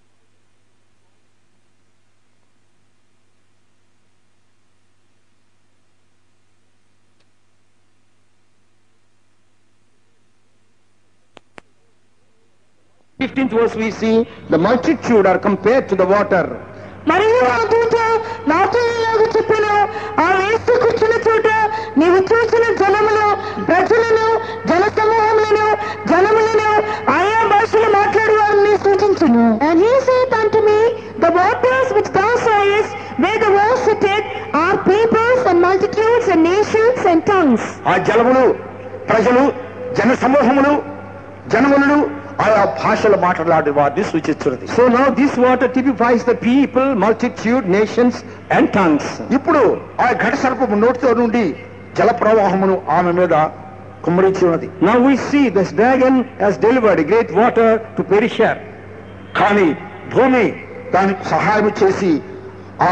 Fifteenth verse we see the multitude are compared to the water. మరియు ఆ దూత నాతో ఇలాగ చెప్పాను ఆ వేస్తూ కూర్చున్న చోట నీవు చూసిన జనములు ప్రజలను జన సమూహములను జనములను ఆయా భాషలు మాట్లాడే వారిని సూచించును And he saith unto me, The waters which thou sawest, where the world sitteth, are peoples and multitudes and nations and tongues. ఆ జలములు ప్రజలు జన సమూహములు జనములను ఆయా భాషలు మాట్లాడే వారిని సూచిస్తున్నది So now this water typifies the people, multitude, nations and tongues. ఇప్పుడు ఆ ఘట సర్పము నోటితో నుండి జల ప్రవాహమును ఆమె మీద కుమ్మరించి ఉన్నది Now we see this dragon has delivered great water to Perishar. కానీ భూమి దానికి సహాయం చేసి ఆ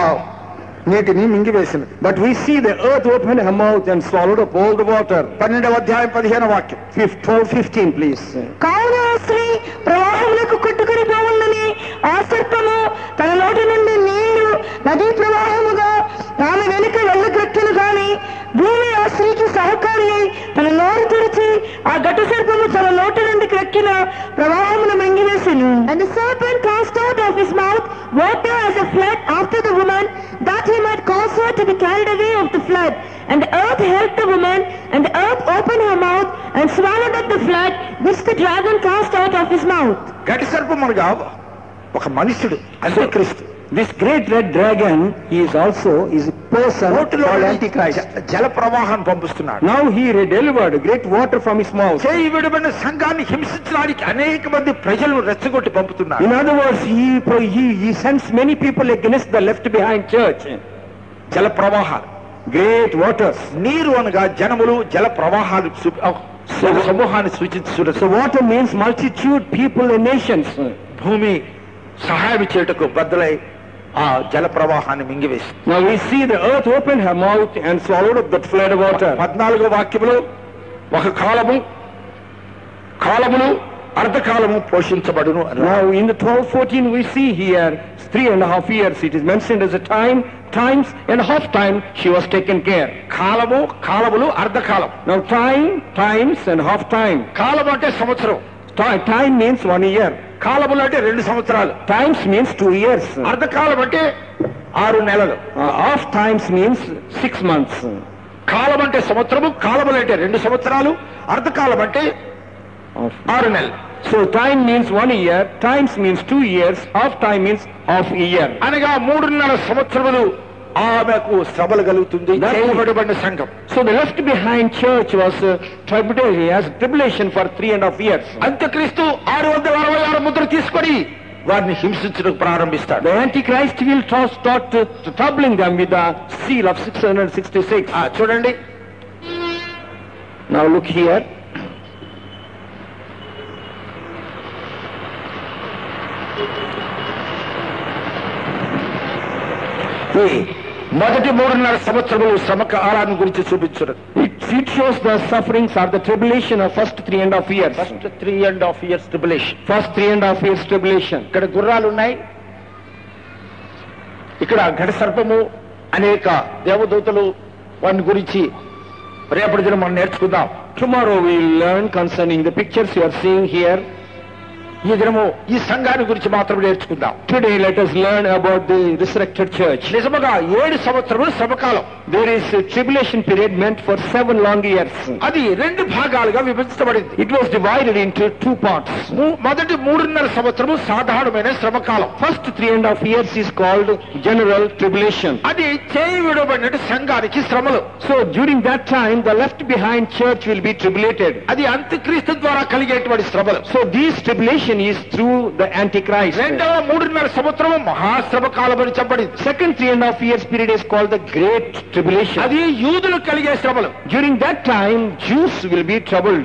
నీటిని మింగివేసినది But we see the earth opened her mouth and swallowed up all the water. పన్నెండవ అధ్యాయం పదిహేను వాక్యం Fif- 12, 15 please. కావున ఆ స్త్రీ ప్రవాహములకు కొట్టుకుని పోవుందని ఆ సర్పము తన నోటి నుండి నీళ్లు నదీ ప్రవాహముగా ఆమె వెనుక వెళ్ళగ్రట్టును గాని భూమి ఆ స్త్రీకి సహకారి అయి తన నోరు తెరిచి ఆ ఘట సర్పము తన నోటి నుండి క్రక్కిన ప్రవాహమును మింగివేసెను And the serpent cast out of his mouth water as a flood after the woman, that he might cause her to be carried away of the flood. And the earth helped the woman, and the earth opened her mouth and swallowed up the flood which the dragon cast out of his mouth. ఘట సర్పం అనగా ఒక మనుష్యుడు అంత్యక్రీస్తు This great red dragon, he is also is a person నోటిలో called నుండి Antichrist. జ- జల ప్రవాహం పంపిస్తున్నాడు Now he delivered great water from his mouth. చేయి విడబడిన సంఘాన్ని హింసించడానికి అనేక మంది ప్రజలను రెచ్చగొట్టి పంపుతున్నాడు In other words, he, he, he sends many people against the left behind church. జల ప్రవాహాలు Great waters. నీరు అనగా జనములు జల ప్రవాహాలు సూ- ఆ, ఒక సమూహాన్ని సూచిస్తున్నది So water means multitude, people and nations. భూమి సహాయం చేయుటకు బద్దలై ఆ జల ప్రవాహాన్ని మింగివేసి Now we see the earth opened her mouth and swallowed up that flood of water. పద్నాలుగో వాక్యములో ఒక కాలము కాలములు అర్ధకాలము పోషించబడును అన్నారు. Now in the 1214 we see here three and a half years. It is mentioned as a time, times and half time she was taken care. కాలము కాలములు అర్ధకాలం Now time, times and half time. కాలం అంటే సంవత్సరం Ti- Time means one year. కాలములు అంటే రెండు సంవత్సరాలు Times means two years. అర్ధకాలం అంటే ఆరు నెలలు Uh, half times means six months. కాలం అంటే సంవత్సరము కాలములు అంటే రెండు సంవత్సరాలు అర్ధకాలం అంటే Half. ఆరు నెలలు So time means one year, times means two years, half time means half a year. అనగా మూడున్నర సంవత్సరములు ఆమెకు శ్రమలు కలుగుతుంది That's- చేయబడబడిన సంఘం So the left behind church was uh, tribulation, has tribulation for three and a half years. అంత్యక్రీస్తు ఆరు వందల అరవై ఆరు ముద్ర తీసుకొని వారిని హింసించడం ప్రారంభిస్తాడు The Antichrist will start, start uh, troubling them with the seal of 666. ఆ, చూడండి Now look here. మొదటి మూడున్నర సంవత్సరములు శ్రమ కాలాన్ని గురించి చూపించున్నది It, it shows the sufferings or the tribulation of first three and a half years. First three and half years tribulation First three and a half years tribulation. ఇక్కడ గుర్రాలు ఉన్నాయి ఇక్కడ ఘట సర్పము అనేక దేవదూతలు వాటి గురించి రేపటి దినం మనం నేర్చుకుందాం Tomorrow we will learn concerning the pictures you are seeing here. ఈ దినము ఈ సంఘాన్ని గురించి మాత్రం నేర్చుకుందాం Today let us learn about the resurrected church. నిజముగా ఏడు సంవత్సరములు శ్రమకాలం There is a tribulation period meant for seven long years. అది రెండు భాగాలుగా విభజించబడింది It was divided into two parts. ము- మొదటి మూడున్నర సంవత్సరము సాధారణమైన శ్రమకాలం First three and a half years is called general tribulation. అది చేయి విడబడినట్టు సంఘానికి శ్రమలు So during that time the left behind church will be tribulated. అది అంత్యక్రీస్తు ద్వారా కలిగేటువంటి శ్రమలు So this tribulation is through the Antichrist. రెండవ మూడున్నర సంవత్సరము మహాశ్రమ కాలం అని చెప్పబడింది Second three and a half years period is called the Great Tribulation. అది యూదులు కలిగే శ్రమలు During that time, Jews will be troubled.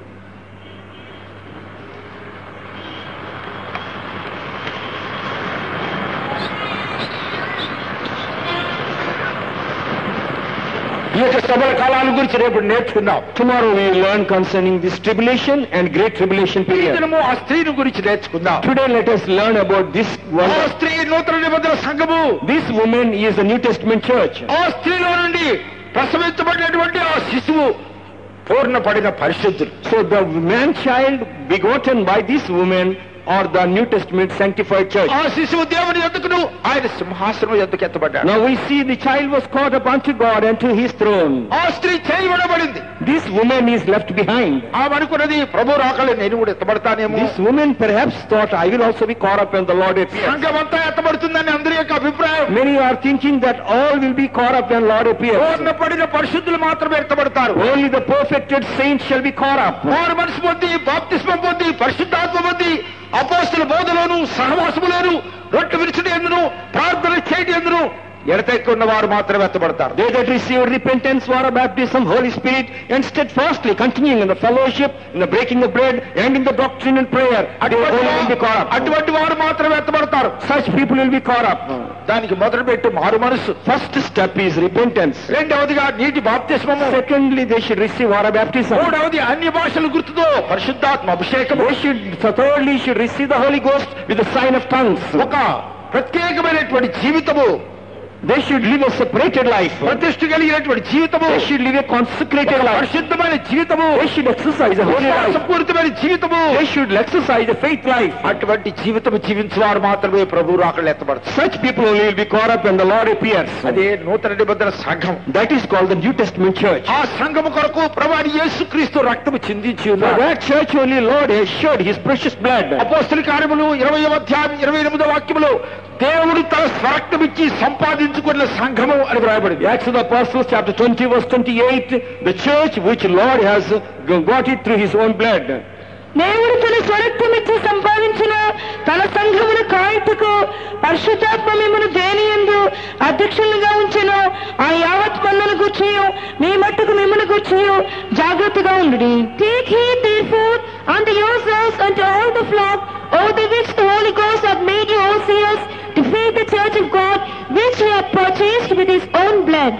ఈ యొక్క శ్రమల కాలాల గురించి రేపు నేర్చుకుందాం Tomorrow we will learn concerning this tribulation and Great Tribulation ఈ period. దినము ఆ స్త్రీని గురించి నేర్చుకుందాం Today let us learn about this ఆ one. స్త్రీ నూతన నిబంధన సంఘము This woman is the New Testament church. ఆ స్త్రీలో నుండి ప్రసవించబడినటువంటి ఆ శిశువు పూర్ణపడిన పరిశుద్ధులు So the man child begotten by this woman or the New Testament sanctified church. ఆ శిశువు దేవుని ఎందుకును ఆయన సింహాసనం ఎందుకు ఎత్తబడ్డాడు Now we see the child was caught up unto God and to his throne. ఆ స్త్రీ చేయబడబడింది This woman is left behind. ఆమె అనుకున్నది ప్రభు రాకలే నేను కూడా ఎత్తబడతానేమో This woman perhaps thought, I will also be caught up when the Lord appears. సంఘం అంతా ఎత్తబడుతుందని అందరి యొక్క అభిప్రాయం Many are thinking that all will be caught up when Lord appears. పూర్ణపడిన పరిశుద్ధులు మాత్రమే ఎత్తబడతారు Only the perfected saints shall be caught up. వారు మనసు పొంది బాప్తిస్మం పొంది పరిశుద్ధాత్మ పొంది అపోస్తుల బోధలోను సహవాసములోను రొట్టె విరుచుడు ఎందును ప్రార్థన చేయడం ఎందును ఎడతెక్కున్న వారు మాత్రమే ఎత్తబడతారు They that receive repentance, water baptism, Holy Spirit, and steadfastly continuing in the fellowship, in the breaking of bread, and in the doctrine and prayer, they అటువంటి only will be వా- caught up. అటువంటి వారు మాత్రమే ఎత్తబడతారు Such people will be caught up. దానికి మొదలు పెట్టి మారు మనసు First step is repentance. రెండవదిగా నీటి బాప్తిస్మము Secondly, they should receive water baptism. మూడవది అన్య భాషల గుర్తుతో పరిశుద్ధాత్మ అభిషేకము They should, thirdly, should receive the Holy Ghost with the sign of tongues. ఒక ప్రత్యేకమైనటువంటి జీవితము They should live a separated life. ప్రతిష్ఠ కలిగినటువంటి జీవితము They should live a consecrated life. పరిశుద్ధమైన జీవితము They should exercise a holy life. విశ్వాసపూరితమైన జీవితము They should exercise a faith life. అటువంటి జీవితం జీవించేవారు మాత్రమే ప్రభు రాకలు ఎత్తబడతారు Such people only will be caught up when the Lord appears. అదే నూతన నిబంధన సంఘం That is called the New Testament church. ఆ సంఘము కొరకు ప్రభాని యేసుక్రీస్తు రక్తము చిందించి For ఉన్నాడు that church only Lord has shed His precious blood. అపోస్తుల కార్యములు ఇరవై అధ్యాయం ఇరవై ఎనిమిదో వాక్యములో దేవుడు తన స్వరక్తం ఇచ్చి సంపాదించుకున్న సంఘము అని వ్రాయబడింది Acts of the Apostles chapter 20 verse 28, the church which Lord has got it through His own blood. దేవుడు తన స్వరక్తం ఇచ్చి సంపాదించిన తన సంఘమును కాయటకు పరిశుద్ధాత్మ మిమ్మను దేని ఎందు అధ్యక్షులుగా ఉంచిన ఆ యావత్ మందను గుర్చియు మీ మట్టుకు మిమ్మల్ని గుర్చియు జాగ్రత్తగా ఉండు Take heed therefore unto yourselves and to all the flock, over the which the Holy Ghost hath made you overseers, to feed the church of God, which he hath purchased with his own blood.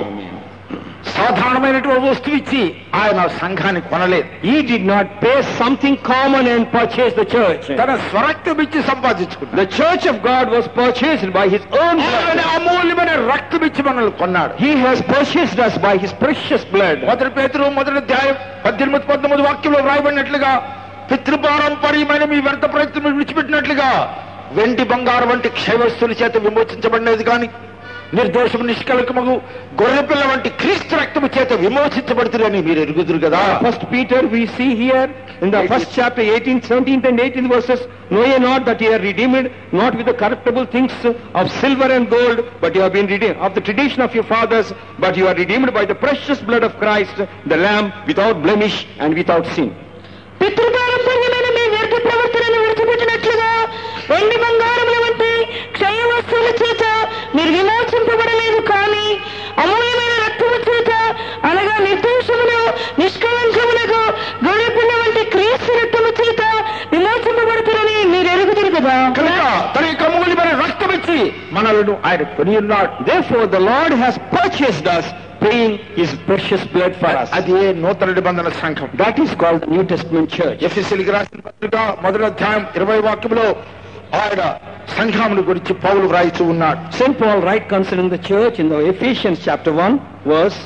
సాధారణమైనటువంటి వస్తువు ఇచ్చి ఆయన సంఘాన్ని కొనలేదు He did not pay something common and purchase the church. తన స్వరక్తం ఇచ్చి సంపాదించుకున్నాడు The church of God was purchased by His own ఆయన blood. అమూల్యమైన రక్తం ఇచ్చి మనల్ని కొన్నాడు He has purchased us by His precious blood. మొదటి పేతురు మొదటి అధ్యాయం పద్దెనిమిది పంతొమ్మిది వాక్యంలో రాయబడినట్లుగా పితృపారంపర్యమైన మీ వ్యర్థ ప్రయత్నం విడిచిపెట్టినట్లుగా వెండి బంగారం వంటి క్షయవస్తుల చేత విమోచించబడినది కానీ నిర్దోషము నిష్కలకమగు గొర్రెపిల్ల వంటి క్రీస్తు రక్తము చేత విమోచించబడుతుందని మీరు ఎరుగుదురు కదా First Peter we see here in the first chapter 18th, 17th and 18th verses, Know ye not that ye are redeemed, not with the corruptible things of silver and gold, but you have been redeemed of the tradition of your fathers, but you are redeemed by the precious blood of Christ, the Lamb, without blemish and without sin. పితృపారంపర్యమైన మీ వ్యర్థ ప్రవర్తనను విడిచిపెట్టినట్లుగా వెండి బంగారముల వంటి క్షయ వస్తువుల చేత మీరు విమోచింపబడలేదు కానీ అమూల్యమైన రక్తము చేత అనగా నిర్దోషములు నిష్కలంకములకు గొర్రెపిల్ల వంటి క్రీస్తు రక్తము చేత విమోచింపబడుతారని మీరు ఎరుగుదురు కదా కనుక తన యొక్క అమూల్యమైన రక్తం ఇచ్చి మనలను ఆయన కొని ఉన్నాడు Therefore, the Lord has purchased us, paying His precious blood for us. అది ఏ నూతన నిబంధన సంఘం That is called the New Testament church. ఎఫ్ఎస్ఎల్కి రాసిన పత్రిక మొదటి అధ్యాయం ఇరవై వాక్యంలో ఆయన సంఘమును గురించి పౌలు వ్రాయిస్తూ ఉన్నాడు St. Paul write concerning the church in the Ephesians chapter 1, verse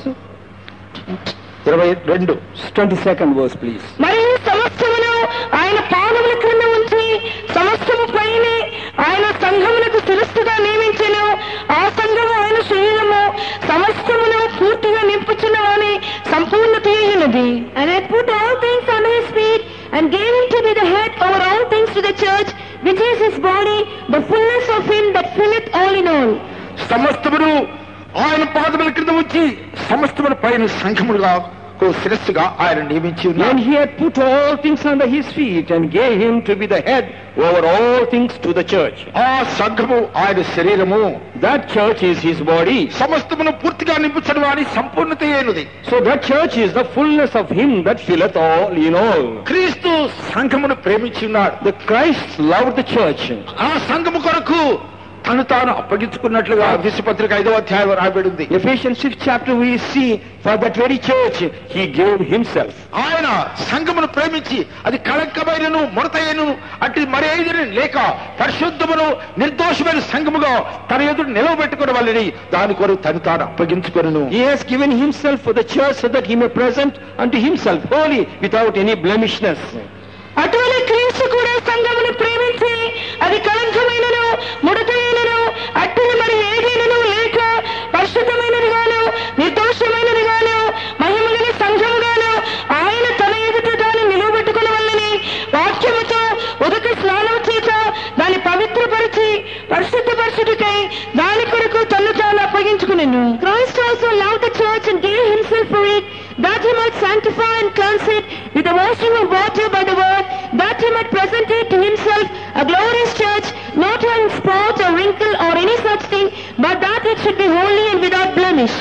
ఇరవై రెండు 22nd verse, please. మరియు సమస్తమును ఆయన పాదముల క్రింద ఉంచి సమస్తము పైనే ఆయన సంఘములకు శిరస్సుగా నియమించెను ఆ సంఘము ఆయన శరీరము సమస్తమును పూర్తిగా నింపుచున్నవని సంపూర్ణత అయినది And hath put all things under his feet, and gave him to be the head over all things to the church, which is his body, the fullness of him that filleth all in all. సమస్తమును ఆయన పాదముల క్రింద ఉంచి సమస్తమును పైన సంఘములుగా కు శిరస్సుగా ఆయన నియమించి When ఉన్నాడు he had put all things under his feet and gave him to be the head over all things to the church. ఆ సంఘము ఆయన శరీరము That church is his body. సమస్తమును పూర్తిగా నింపుచడం అని సంపూర్ణత అయినది So that church is the fullness of him that filleth all in all. క్రీస్తు సంఘమును ప్రేమించి ఉన్నాడు The Christ loved the church. ఆ సంఘము కొరకు తను తాను అప్పగించుకున్నట్లుగా పత్రిక ఐదవ అధ్యాయం రాబడింది Ephesians 6 chapter we see for that very church he gave himself. ఆయన సంఘమును ప్రేమించి అది కళంకమైనను ముడతయ్యను అట్టి మరేదిని లేక పరిశుద్ధమును నిర్దోషమైన సంఘముగా తన ఎదురు నిలవబెట్టుకున్న వాళ్ళని దాని కొరకు తను తాను అప్పగించుకొను He has given himself for the church so that he may present unto himself holy without any blemishness. అటువంటి క్రీస్తు కూడా సంఘమును ప్రేమించి అది కళంకమైనను ముడతైనను అట్టిని మరి ఏదైనను లేక పరిశుద్ధమైనదిగాను నిర్దోషమైనదిగాను మహిమగల సంఘముగాను ఆయన తన ఎదుట దాన్ని నిలవబెట్టుకున్న వల్లని వాక్యముతో ఉదక స్నానం చేత దాన్ని పవిత్రపరిచి పరిశుద్ధపరచుటకై దాని కొరకు తన్ను తాను అప్పగించుకునేను Christ also loved the church and gave himself for it, that he might sanctify and cleanse it with the washing of water by the word, that he might present it to himself a glorious church, not having spot or wrinkle or any such thing, but that it should be holy and without blemish.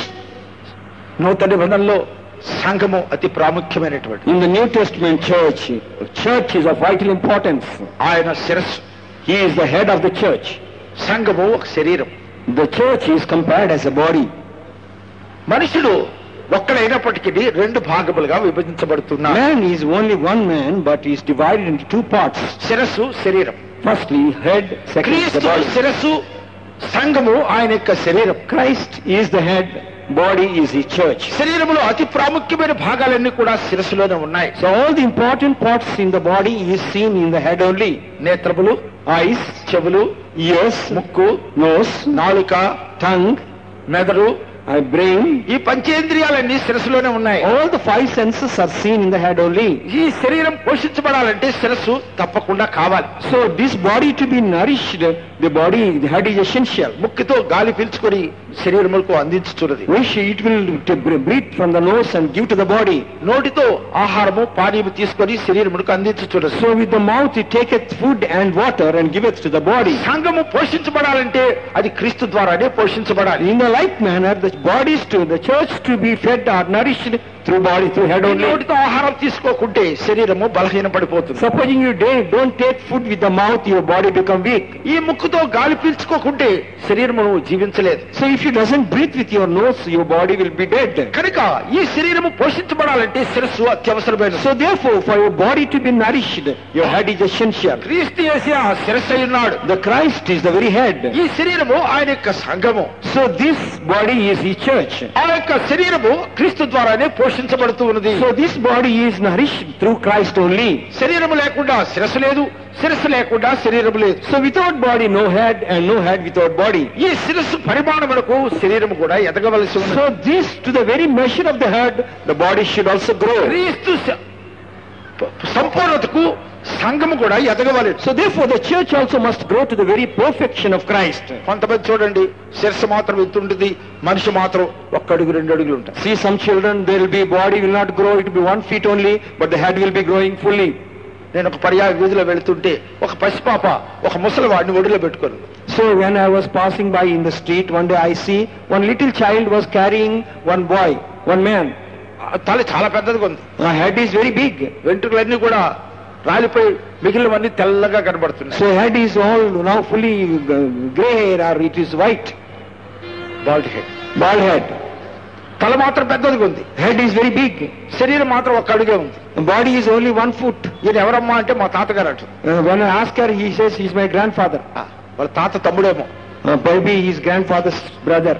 నూతన నిబంధనలో సంఘము అతి ప్రాముఖ్యమైనటువంటి In the New Testament church, the church is of vital importance. ఆయన శిరస్సు He is the head of the church. సంఘము ఒక శరీరం The church is compared as a body. మనుషుడు ఒక్కడైనప్పటికీ రెండు భాగములుగా విభజించబడుతున్నారు Man is only one man, but is divided into two parts. శిరస్సు శరీరం Firstly, head, second, the క్రీస్తు body. శిరస్సు సంఘము ఆయన యొక్క శరీరం Christ is the head, body is his church. శరీరంలో అతి ప్రాముఖ్యమైన భాగాలన్నీ కూడా శిరస్సులోనే ఉన్నాయి So all the important parts in the body is seen in the head only. నేత్రములు Eyes, చెవులు ears, ముక్కు nose, నాలుక tongue, మెదడు uh, brain. ఈ పంచేంద్రియాలన్నీ శిరస్సులోనే ఉన్నాయి All the five senses are seen in the head only. ఈ శరీరం పోషించబడాలంటే శిరస్సు తప్పకుండా కావాలి So this body to be nourished, the body, the head is essential. ముక్కుతో గాలి పీల్చుకొని శరీరములకు అందించుతున్నది Which it will to breathe from the nose and give to the body. నోటితో ఆహారము పానీయము తీసుకొని శరీరములకు అందించుతున్నది So with the mouth it taketh food and water and giveth to the body. సంఘము పోషించబడాలంటే అది క్రీస్తు ద్వారానే పోషించబడాలి In a like manner, the bodies to the church to be fed or nourished through body, through head only. నోటితో ఆహారం తీసుకోకుంటే శరీరము బలహీన పడిపోతుంది Supposing you day- don't take food with the mouth, your body become weak. ఈ ముక్కుతో గాలి పీల్చుకోకుంటే శరీరము జీవించలేదు So if you doesn't breathe with your nose, your body will be dead. కనుక ఈ శరీరము పోషించబడాలంటే శిరస్సు అత్యవసరమైనది So therefore, for your body to be nourished, your head is essential. క్రీస్తు చేసి ఆ శిరస్సు అయి ఉన్నాడు The Christ is the very head. ఈ శరీరము ఆయన యొక్క సంఘము So this body is his church. ఆ యొక్క శరీరము క్రీస్తు ద్వారానే పోషించబడుతూ ఉన్నది So this body is nourished through Christ only. శరీరము లేకుండా శిరస్సు లేదు శిరస్సు లేకుండా శరీరము లేదు So without body, no head, and no head without body. ఈ శిరస్సు పరిమాణములకు శరీరము కూడా ఎదగవలసి ఉంది So this, to the very measure of the head, the body should also grow. క్రీస్తు స- సంపూర్ణతకు సంఘము కూడా ఎదగవలేదు So therefore, the church also must grow to the very perfection of Christ. కొంతమంది చూడండి శిరస్సు మాత్రం ఎత్తుంటుంది మనిషి మాత్రం ఒక్క అడుగు రెండు అడుగులు ఉంటాయి See some children, there will be body will not grow, it will be one feet only, but the head will be growing fully. నేను ఒక పర్యాయ వీధిలో వెళుతుంటే ఒక పసిపాప ఒక ముసలివాడిని ఒడిలో పెట్టుకోను So when I was passing by in the street, one day I see one little child was carrying one boy, one man. ఆ తల చాలా పెద్దదిగా ఉంది Her head is very big. వెంట్రుకలన్నీ కూడా రాలిపోయి మిగిలినవన్నీ తెల్లగా కనబడుతున్నాయి So head is all now fully uh, grey hair or it is white. Bald head Bald head. తల మాత్రం పెద్దదిగా ఉంది Head is very big. శరీరం మాత్రం ఒక్క అడుగే ఉంది The body is only one foot. ఈయన ఎవరమ్మా అంటే మా తాతగారు అటు Uh, when I ask her, he says he's my grandfather. ఆ, వాళ్ళ తాత తమ్ముడేమో Uh, maybe his grandfather's brother.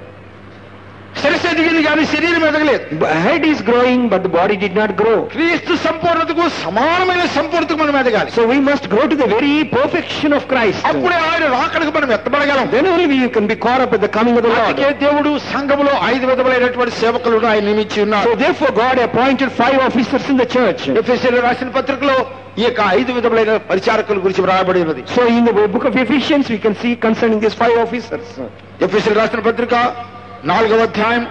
శిరస్సు ఎదిగింది కానీ శరీరం ఎదగలేదు B- Head is growing, but the body did not grow. క్రీస్తు సంపూర్ణతకు సమానమైన సంపూర్ణతకు మనం ఎదగాలి So we must grow to the very perfection of Christ. అప్పుడే ఆయన రాకడకు మనం ఎత్తబడగలం Then only we can be caught up at the coming of the అందుకే Lord. దేవుడు సంఘములో ఐదు విధములైనటువంటి సేవకులను ఆయన నియమించి So ఉన్నారు therefore God appointed five officers in the church. ఎఫ్ఎస్సీలో రాసిన పత్రికలో ఈ యొక్క ఐదు విధములైన పరిచారకుల గురించి వ్రాయబడి ఉన్నది So in the book of Ephesians we can see concerning these five officers. ఎఫ్ఎస్సీలు రాసిన పత్రిక నాలుగవ అధ్యాయం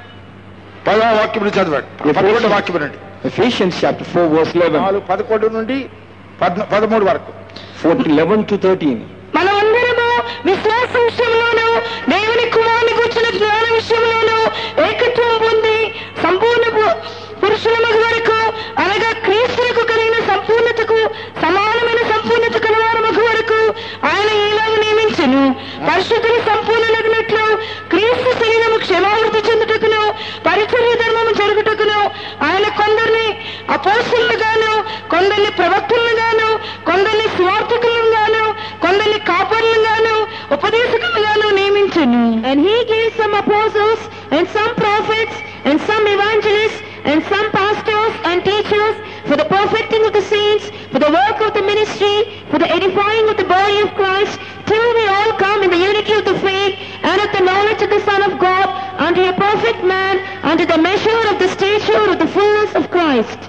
పదవ వాక్యం చదవండి పదకొండు వాక్యం వినండి Ephesians chapter 4 verse 11. నాలుగు పదకొండు నుండి పద్న- పదమూడు వరకు 4, 11 to 13. మనమందరము విశ్వాస విషయంలోను దేవుని కుమారుని కూర్చున్న జ్ఞాన విషయంలోను ఏకత్వం పొంది సంపూర్ణ పు- పురుషుల మగ వరకు అనగా క్రీస్తులకు కలిగిన సంపూర్ణతకు సమానమైన సంపూర్ణత కలవారు మగ వరకు ఆయన ఈలాగ నియమించను పరిశుద్ధులు సంపూర్ణనగినట్లు క్రీస్తు శరీరము క్షమావృతి చెందుటకును పరిచర్య ధర్మము జరుగుటకును ఆయన కొందరిని అపోస్తులుగాను కొందరిని ప్రవక్తలుగాను కొందరిని స్వార్థకులుగాను కొందరిని కాపరులుగాను ఉపదేశకులుగాను నియమించను And he gave some apostles, and some prophets, and some evangelists, and some pastors and teachers for the perfecting of the saints, for the work of the ministry, for the edifying of the body of Christ, till we all come in the unity of the faith and of the knowledge of the Son of God, unto a perfect man, unto the measure of the stature of the fullness of Christ.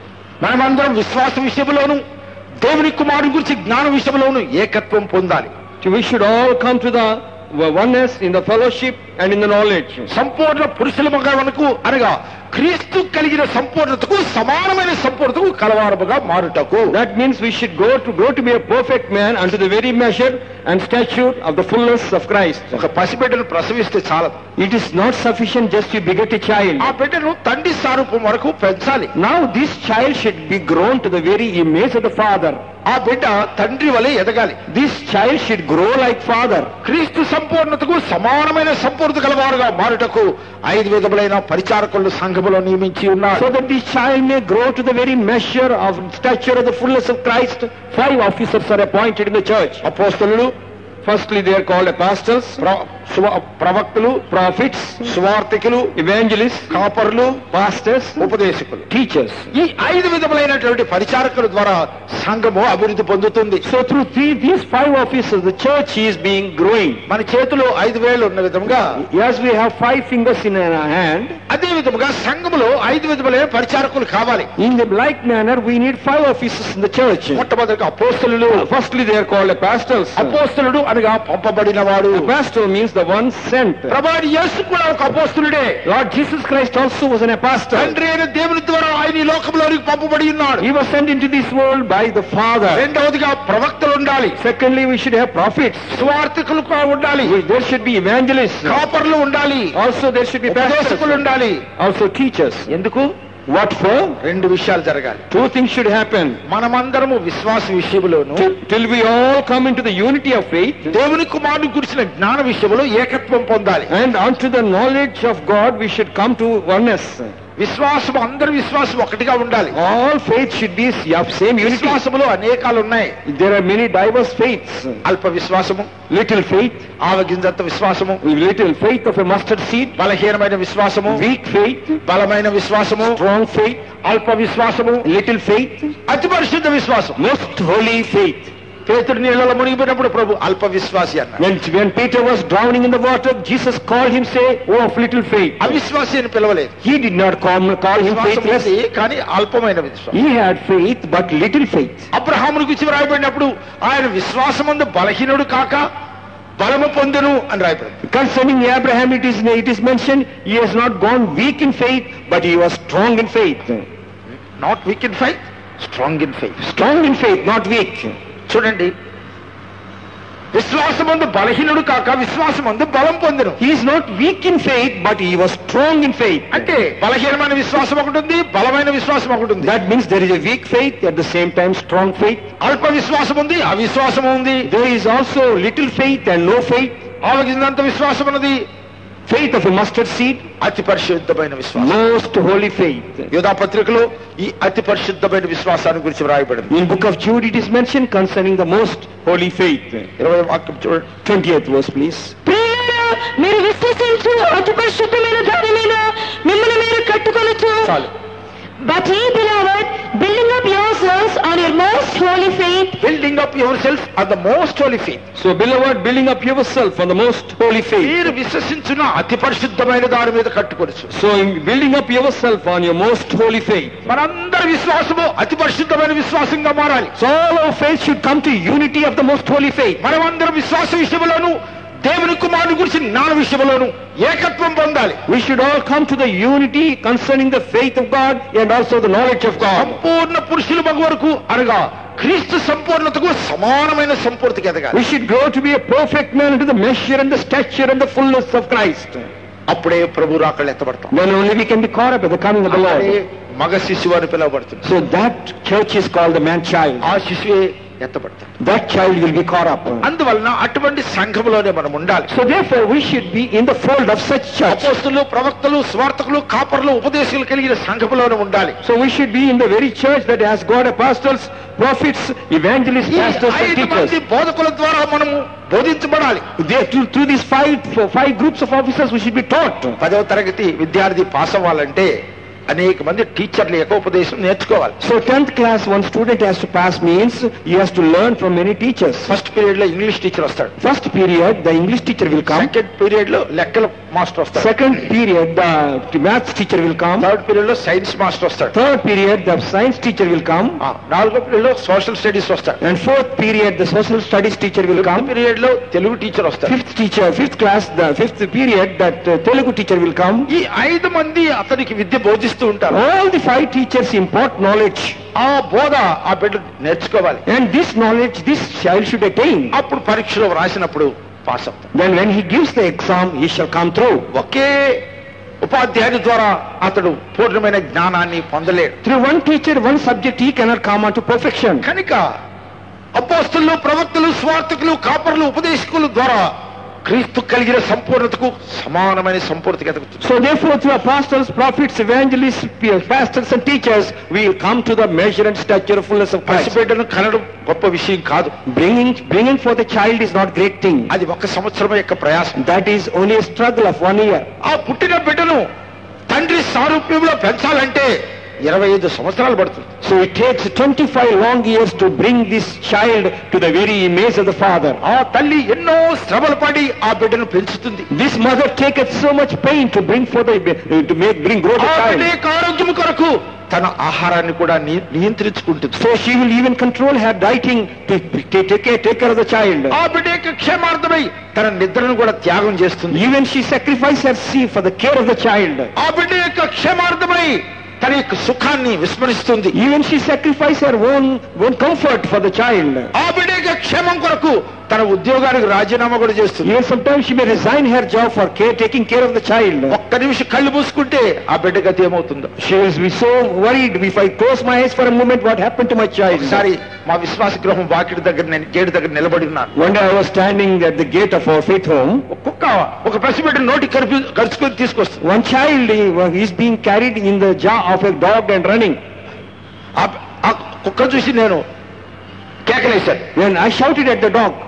మనమందరం విశ్వాస విషయంలోను దేవుని కుమారుని గురించి జ్ఞాన విషయంలోను ఏకత్వం పొందాలి So we should all come to the oneness in the fellowship and in the knowledge. సంపూర్ణ పురుషుల మగవనకు అనగా క్రీస్తు కలిగిన సంపూర్ణతకు సమానమైన సంపూర్ణతకు కలవారముగా మారుటకు That means we should go to grow to be a perfect man unto the very measure and stature of the fullness of Christ. ఒక పసిబిడ్డను ప్రసవిస్తే చాలదు It is not sufficient just to beget a child. ఆ బిడ్డను తండ్రి స్వరూపం వరకు పెంచాలి Now this child should be grown to the very image of the father. ఆ బిడ్డ తండ్రి వలె ఎదగాలి This child should grow like father. క్రీస్తు సంపూర్ణతకు సమానమైన సంపూర్ణత గలవారుగా మారుటకు ఐదు విధములైన పరిచారకులను సంఘములో నియమించి ఉన్నారు So that this child may grow to the very measure of stature of the fullness of Christ, five officers are appointed in the church. అపోస్తలులు Firstly, they are called apostles, ప్ర- సువ- ప్రవక్తలు prophets, సువార్థికులు evangelists, కాపరులు pastors, ఉపదేశకులు teachers. ఈ ఐదు విధములైనటువంటి పరిచారకుల ద్వారా సంఘము అభివృద్ధి పొందుతుంది So through three, these five officers, the church is being growing. మన చేతిలో ఐదు వేలు ఉన్న విధంగా As we have five fingers in our hand, అదే విధముగా సంఘములో ఐదు విధములైన పరిచారకులు కావాలి in the like manner, we need five officers in the church. మొట్టమొదటిగా అపోస్తలులు Firstly, they are called apostles. అపోస్తలుడు అనగా పంపబడిన వాడు Apostle means the one sent. ప్రభాని యేసు కూడా ఒక అపోస్తులుడే Lord Jesus Christ also was an apostle. తండ్రి అయిన దేవుని ద్వారా ఆయన ఈ లోకంలోనికి పంపబడి ఉన్నాడు He was sent into this world by the Father. రెండవదిగా ప్రవక్తలు ఉండాలి Secondly, we should have prophets. స్వార్థికులు కూడా ఉండాలి We- There should be evangelists. కాపర్లు ఉండాలి Also, there should be ఉపదేశకులు pastors. ఉండాలి Also, teachers. ఎందుకు What for? రెండు విషయాలు జరగాలి Two things should happen. మనమందరము విశ్వాస విషయంలోను Till, till we all come into the unity of faith దేవుని కుమారుని గురించిన జ్ఞాన విషయంలో ఏకత్వం పొందాలి and unto the knowledge of God, we should come to oneness. విశ్వాసం అందరి విశ్వాసం ఒకటిగా ఉండాలి All faith should be of same unity. విశ్వాసములో అనేకాలు ఉన్నాయి There are many diverse faiths. అల్ప విశ్వాసము Little faith, ఆవగింజంత విశ్వాసము little faith of a mustard seed, బలహీనమైన విశ్వాసము weak faith, బలమైన విశ్వాసము strong faith, అల్ప విశ్వాసము little faith, అతి పరిశుద్ధ విశ్వాసం most holy faith. పేతుడు నీళ్ళలో మునిగిపోయినప్పుడు ప్రభు అల్ప విశ్వాసి అన్నాడు When, when Peter was drowning in the water, Jesus called him, say, Oh, of little faith. అవిశ్వాసి అని పిలవలేదు He did not call, call him విశ్వాసం faithless. ఉంది, కానీ అల్పమైన విశ్వాసం He had faith, but little faith. అబ్రహామును గురించి రాయబడినప్పుడు ఆయన విశ్వాసమందు బలహీనుడు కాక బలము పొందును అని రాయబడింది Concerning Abraham, it is, it is mentioned, he has not gone weak in faith, but he was strong in faith. Not weak in faith strong in faith Strong in faith, not weak. చూడండి విశ్వాసమందు బలహీనుడు కాక విశ్వాసమందు బలం పొందిను He is not weak in faith, but he was strong in faith. అంటే బలహీనమైన విశ్వాసం ఒకటి ఉంది బలమైన విశ్వాసం ఒకటి ఉంది That means there is a weak faith, at the same time strong faith. అల్ప విశ్వాసం ఉంది అవిశ్వాసం ఉంది There is also little faith and no faith. ఆలోచించినంత విశ్వాసం ఉన్నది Faith of a mustard seed, అతి పరిశుద్ధమైన విశ్వాసం most holy faith. యోధా పత్రికలో ఈ అతి పరిశుద్ధమైన విశ్వాసాన్ని గురించి వ్రాయబడింది In book of Jude it is mentioned concerning the most holy faith. ఇరవై వాక్యం చూడండి 20th verse please. ప్రియులారా, మీరు విశ్వసించు అతి పరిశుద్ధమైన దాని మీద మిమ్మల్ని మీరు కట్టుకొనొచ్చు చాలు But ye, beloved, building up yourselves on your most holy faith, building up yourself on the most holy faith So beloved, building up yourself on the most holy faith. మీరు విశ్వసించిన అతి పరిశుద్ధమైన దాని మీద కట్టుకోవచ్చు So in building up yourself on your most holy faith. మనందరి విశ్వాసము అతి పరిశుద్ధమైన విశ్వాసంగా మారాలి So all our faith should come to unity of the most holy faith. మనమందరం విశ్వాస విషయంలోను దేవుని కుమారుని గురించి జ్ఞాన విషయంలోను ఏకత్వం పొందాలి We should all come to the unity concerning the faith of God and also the knowledge of God. సంపూర్ణ పురుషులు మగ వరకు అనగా క్రీస్తు సంపూర్ణతకు సమానమైన సంపూర్తికి ఎదగాలి We should grow to be a perfect man into the measure and the stature and the fullness of Christ. అప్పుడే ప్రభు రాకళ్ళు ఎత్తబడతాం Then only we can be caught up at the coming of the అప్పుడే Lord. మగ శిశువు అని పిలువబడుతుంది So that church is called the man child. ఆ శిశువే ఎత్తబడతాడు That child will be caught up. అందువలన అటువంటి సంఘములోనే మనం ఉండాలి So therefore we should be in the fold of such church. అపోస్తులు ప్రవక్తలు స్వార్థకులు కాపర్లు ఉపదేశాలు కలిగిన సంఘములోనే ఉండాలి So we should be in the very church that has got apostles, prophets, evangelists, ఈ pastors and ఐదు మంది teachers. బోధకుల ద్వారా మనము బోధించబడాలి There, through, through these five, five groups of officers we should be taught. పదవ తరగతి విద్యార్థి పాస్ అవ్వాలంటే అనేక మంది టీచర్ల యొక్క ఉపదేశం నేర్చుకోవాలి So 10th class one student has to pass means he has to learn from many teachers. First period లో ఇంగ్లీష్ టీచర్ వస్తాడు First period the English teacher will come. Second period లో లెక్కల మాస్టర్ వస్తాడు Second period the maths teacher will come. Third period లో సైన్స్ మాస్టర్ వస్తాడు Third period the science teacher will come. ఆ, నాలుగో పీరియడ్ లో సోషల్ స్టడీస్ వస్తాడు And fourth period the social studies teacher will fifth come. Period లో తెలుగు టీచర్ వస్తాడు Fifth teacher, fifth class, the fifth period that uh, Telugu teacher will come. ఈ ఐదు మంది అతనికి విద్య బోధిస్తూ ఉంటారు All the five teachers impart knowledge. ఆ బోధ ఆ బిడ్డ నేర్చుకోవాలి And this knowledge this child should attain. అప్పుడు పరీక్షలో వ్రాసినప్పుడు పాస్ అవుతాడు Then when he gives the exam, he shall come through. ఒకే ఉపాధ్యాయుని ద్వారా అతడు పూర్ణమైన జ్ఞానాన్ని పొందలేడు Through one teacher, one subject, he cannot come unto perfection. కనుక అపోస్తులు ప్రవక్తలు స్వార్థకులు కాపర్లు ఉపదేశకుల ద్వారా క్రీస్తు కలిగిన సంపూర్ణతకు సమానమైన సంపూర్తికి ఎదుగుతుంది So therefore, through apostles, prophets, evangelists, pastors and teachers, we will come to the measure and stature of fullness of Christ. పసిబిడ్డను కనడం గొప్ప విషయం కాదు Bringing, bringing for the child is not great thing. అది ఒక సంవత్సరం యొక్క ప్రయాసం That is only a struggle of one year. ఆ పుట్టిన బిడ్డను తండ్రి సారూప్యంలో పెంచాలంటే ఇరవై ఐదు సంవత్సరాలు పడుతుంది So it takes 25 long years to bring this child to the very image of the father. ఆ తల్లి ఎన్నో శ్రమలు పడి ఆ బిడ్డను పెంచుతుంది This mother taketh so much pain to bring for the to make bring grow the ఆ బిడ్డ child. యొక్క ఆరోగ్యం కొరకు తన ఆహారాన్ని కూడా ని- నియంత్రించుకుంటుంది So she will even control her dieting to, to take, care, take care of the child. ఆ బిడ్డ యొక్క క్షేమార్థమై తన నిద్రను కూడా త్యాగం చేస్తుంది Even she sacrifices her sleep for the care of the child. ఆ బిడ్డ యొక్క క్షేమార్థమై తన యొక్క సుఖాన్ని విస్మరిస్తుంది Even she sacrifices her own, own comfort for the child. ఆ బిడ్డ యొక్క క్షేమం కొరకు తన ఉద్యోగానికి రాజీనామా కూడా చేస్తుంది Even sometimes she may resign her job for care, taking care of the child. ఒక్క నిమిషం కళ్ళు మూసుకుంటే ఆ బిడ్డ గతి ఏమవుతుందో She will be so worried if I close my eyes for a moment, what happened to my child? ఒకసారి మా విశ్వాస గృహం వాకిటి దగ్గర నేను గేటు దగ్గర నిలబడి ఉన్నాను One day I was standing at the gate of our faith home. ఒక కుక్క ఒక పసిబిడ్డ నోటి కరిపి కరుచుకొని తీసుకొస్తుంది One child he is being carried in the jaw of a dog and running. ఆ ఆ కుక్క చూసి నేను కేకలేశాను When I shouted at the dog,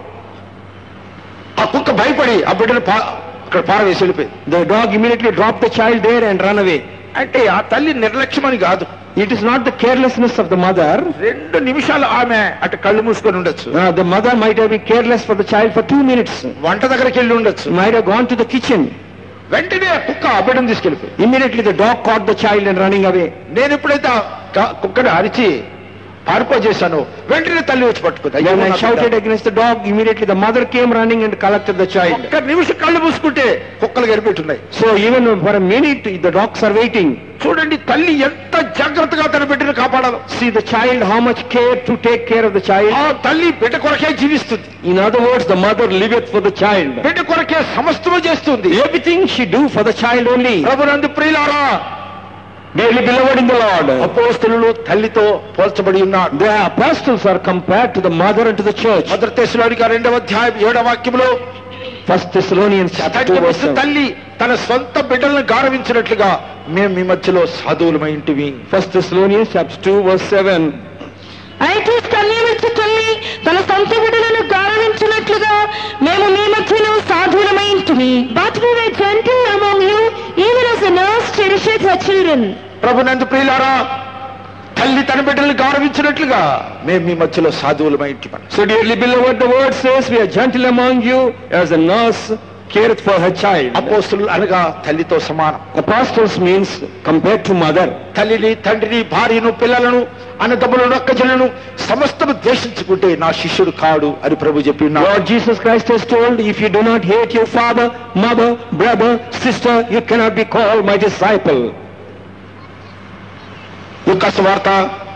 ఆ కుక్క భయపడి ఆ బిడ్డను పా అక్కడ పారవేసి వెళ్ళిపోయింది the dog immediately dropped the child there and ran away. అంటే ఆ తల్లి నిర్లక్ష్యమని కాదు It is not the carelessness of the mother. రెండు నిమిషాలు ఆమె అటు కళ్ళు మూసుకొని ఉండొచ్చు Uh, the mother might have been careless for the child for two minutes. వంట దగ్గరికి వెళ్ళి ఉండొచ్చు Might have gone to the kitchen. వెంటనే ఆ కుక్క ఆ బిడ్డను తీసుకెళ్ళిపోయింది Immediately the dog caught the child and running away. నేను ఎప్పుడైతే ఆ క- కుక్కను అరిచి పారిపో చేశాను వెంటనే తల్లి వచ్చి పట్టుకుంది అయ్యో When నా I బిడ్డ. shouted against the dog, immediately the mother came running and collected the child. ఒక్క నిమిషం కళ్ళు మూసుకుంటే కుక్కలు గడిపెట్టున్నాయి So even for a minute, the dogs are waiting. చూడండి తల్లి ఎంత జాగ్రత్తగా తన బిడ్డను బిడ్డను కాపాడాలి See the child, how much care to take care of the ఆ child. తల్లి బిడ్డ కొరకే జీవిస్తుంది In other words, the mother liveth for the child. బిడ్డ కొరకే సమస్తము చేస్తుంది Everything she do for the child only. ప్రభునందు ప్రియులారా Dearly beloved in the Lord. అపోస్తులు తల్లితో పోల్చబడి ఉన్నారు The apostles are compared to the mother and to the church. మొదటి తెశలోనిక రెండవ అధ్యాయం ఏడవ వాక్యంలో First Thessalonians chapter 2 verse తండ్రి 7. తల్లి తన సొంత బిడ్డలను గారవించినట్లుగా మేము మీ మధ్యలో సాధువులమై ఇంటివి First Thessalonians chapter 2 verse 7. అయితే స్తన్యమిచ్చు తల్లి తన సొంత బిడ్డలను గౌరవించినట్లుగా మేము మీ మధ్యలో సాధువులమైంటిమి But we were gentle among you, even as a nurse cherisheth her children. ప్రభునందు ప్రియులారా తల్లి తన బిడ్డలను గౌరవించినట్లుగా మేము మీ మధ్యలో సాధువులమై ఇంటిమని So dearly beloved, the word says we are gentle among you as a nurse careth for her child. అపోస్తులు అనగా తల్లితో సమానం Apostles means compared to mother. తల్లిని తండ్రిని భార్యను పిల్లలను అన్నదమ్ములను అక్కజనులను సమస్తము ద్వేషించుకుంటే నా శిష్యుడు కాడు అని ప్రభు చెప్పి ఉన్నాడు. Lord Jesus Christ has told, if you do not hate your father, mother, brother, sister, you cannot be called my disciple. Lukas వార్త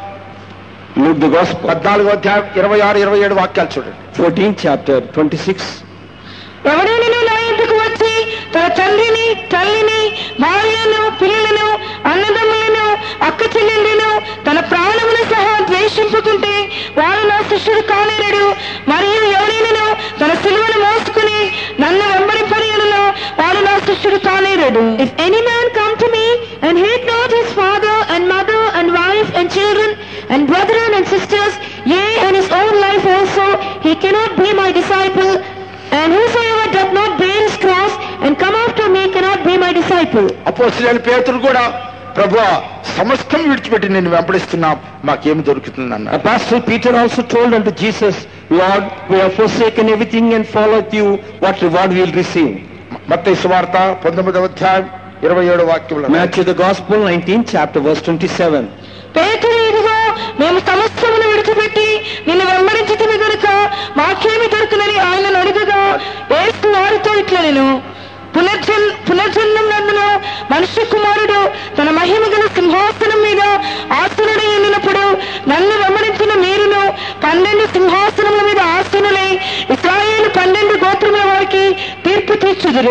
Luke the Gospel, పద్నాలుగో అధ్యాయం ఇరవై ఆరు ఇరవై ఏడు వాక్యాలు చూడండి 14th chapter, 26. ఎవడైనా నా ఇంటికి వచ్చి తన తండ్రిని తల్లిని భార్యను పిల్లలను అన్నదమ్ములను అక్క చెల్లెళ్ళను తన ప్రాణమును సహా ద్వేషింపుకుంటే వాడు నా శిష్యుడు కానేరడు మరియు ఎవరైనా తన సిలువను మోసుకుని నన్ను వెంబడింపనియను వాడు నా శిష్యుడు కానేరడు If any man come to me and hate not his father and mother and wife and children and brethren and sisters, yea, and his own life also, he cannot be my disciple. And whosoever doth not bear his cross and come after me cannot be my disciple. అపోస్తులైన పేతురు కూడా ప్రభు సమస్తం విడిచిపెట్టి నేను వెంబడిస్తున్నా మాకేమి దొరుకుతుంది అన్న Apostle Peter also told unto Jesus, Lord, we have forsaken everything and followed you. What reward we will receive? మత్తయి సువార్త పంతొమ్మిదవ అధ్యాయం ఇరవై ఏడు వాక్యంలో Matthew the Gospel, 19th chapter, verse 27. పేతురు ఇదిగో మేము సమస్తమును విడిచిపెట్టి నిన్ను వెంబడించుతున్న గనుక మాకేమి దొరుకునని ఆయన అడుగగా ఏసు వారితో ఇట్లా నేను పునర్జన్ పునర్జన్మం నందున మనుష్య కుమారుడు తన మహిమ గల సింహాసనం మీద ఆసనుడై ఉండినప్పుడు నన్ను వెంబడించిన మీరును పన్నెండు సింహాసనముల మీద ఆసనులై ఇస్రాయేలు పన్నెండు గోత్రముల వారికి తీర్పు తీర్చుదురు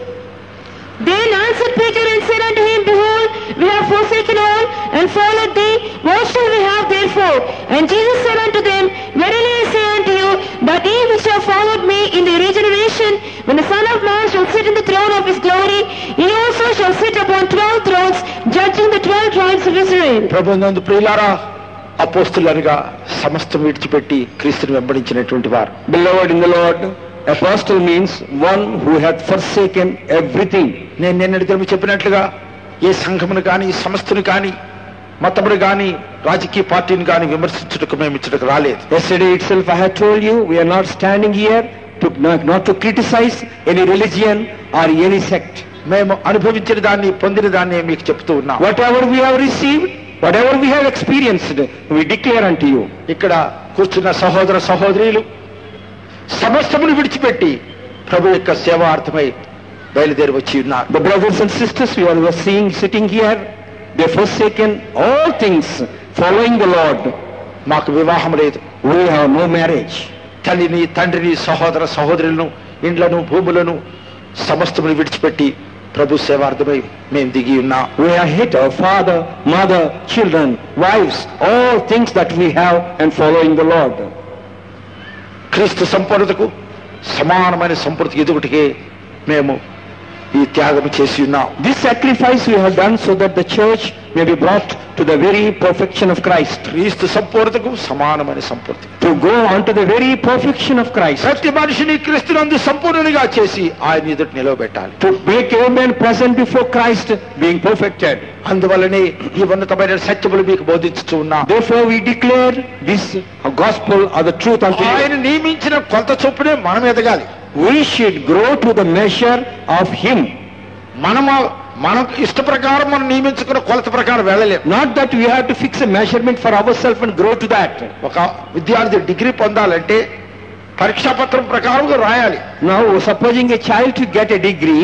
Then answered Peter and said unto him, Behold, we have forsaken all and followed thee. What shall we have therefore? And Jesus said unto them, Verily I say unto you, that ye which have followed me in the regeneration, when the Son of Man shall sit in the throne of his glory, ye also shall sit upon twelve thrones, judging the twelve tribes of Israel. ప్రభునందు ప్రియులారా అపోస్తులనుగా సమస్తం విడిచిపెట్టి క్రీస్తుని వెంబడించినటువంటి వారు Beloved in the Lord, apostle means one who hath forsaken everything. నేను నిన్నటి దినం చెప్పినట్లుగా ఏ సంఘమును కానీ సంస్థను కానీ మతమును కానీ రాజకీయ పార్టీని కానీ విమర్శించుటకు మేము ఇచ్చటకు రాలేదు Yesterday itself I had told you, we are not standing here to not, not to criticize any religion or any sect. మేము అనుభవించిన దాన్ని పొందిన దాన్ని మీకు చెప్తూ ఉన్నాం Whatever we have received, whatever we have experienced, we declare unto you. ఇక్కడ కూర్చున్న సహోదర సహోదరులు సమస్తమును విడిచిపెట్టి ప్రభు యొక్క సేవార్థమై బయలుదేరి వచ్చి ఉన్నారు The brothers and sisters we are seeing sitting here, they forsaken all things following the Lord. మాకు వివాహం లేదు We have no marriage. తల్లిని తండ్రిని సహోదర సహోదరులను ఇండ్లను భూములను సమస్తమును విడిచిపెట్టి ప్రభు సేవార్థమై మేము దిగి ఉన్నాం We have hit our father, mother, children, wives, all things that we have and following the Lord. క్రీస్తు సంపూర్ణతకు సమానమైన సంపూర్తికి ఎదుగుటికే మేము ఈ త్యాగం చేసి ఉన్నాం This sacrifice we have done so that the church may be brought to the very perfection of Christ. క్రీస్తు సంపూర్ణతకు సమానమైన సంపూర్తి To go on to the very perfection of Christ. ప్రతి మనిషిని క్రీస్తునందు సంపూర్ణునిగా చేసి ఆయన ఎదుటి నిలవబెట్టాలి To make every man present before Christ being perfected. అందువల్లనే ఈ ఉన్నతమైన సత్యములు మీకు బోధించుతూ ఉన్నా Therefore we declare this gospel or the truth unto ఆయన you. నియమించిన కొంత చొప్పునే మనం ఎదగాలి We should grow to the measure of Him. మనము మనం ఇష్ట ప్రకారం మనం నియమించుకున్న కొలత ప్రకారం వెళ్ళలేము Not that we have to fix a measurement for ourselves and grow to that. ఒక విద్యార్థి డిగ్రీ పొందాలంటే పరీక్షాపత్రం ప్రకారం రాయాలి Now, supposing a child to get a degree,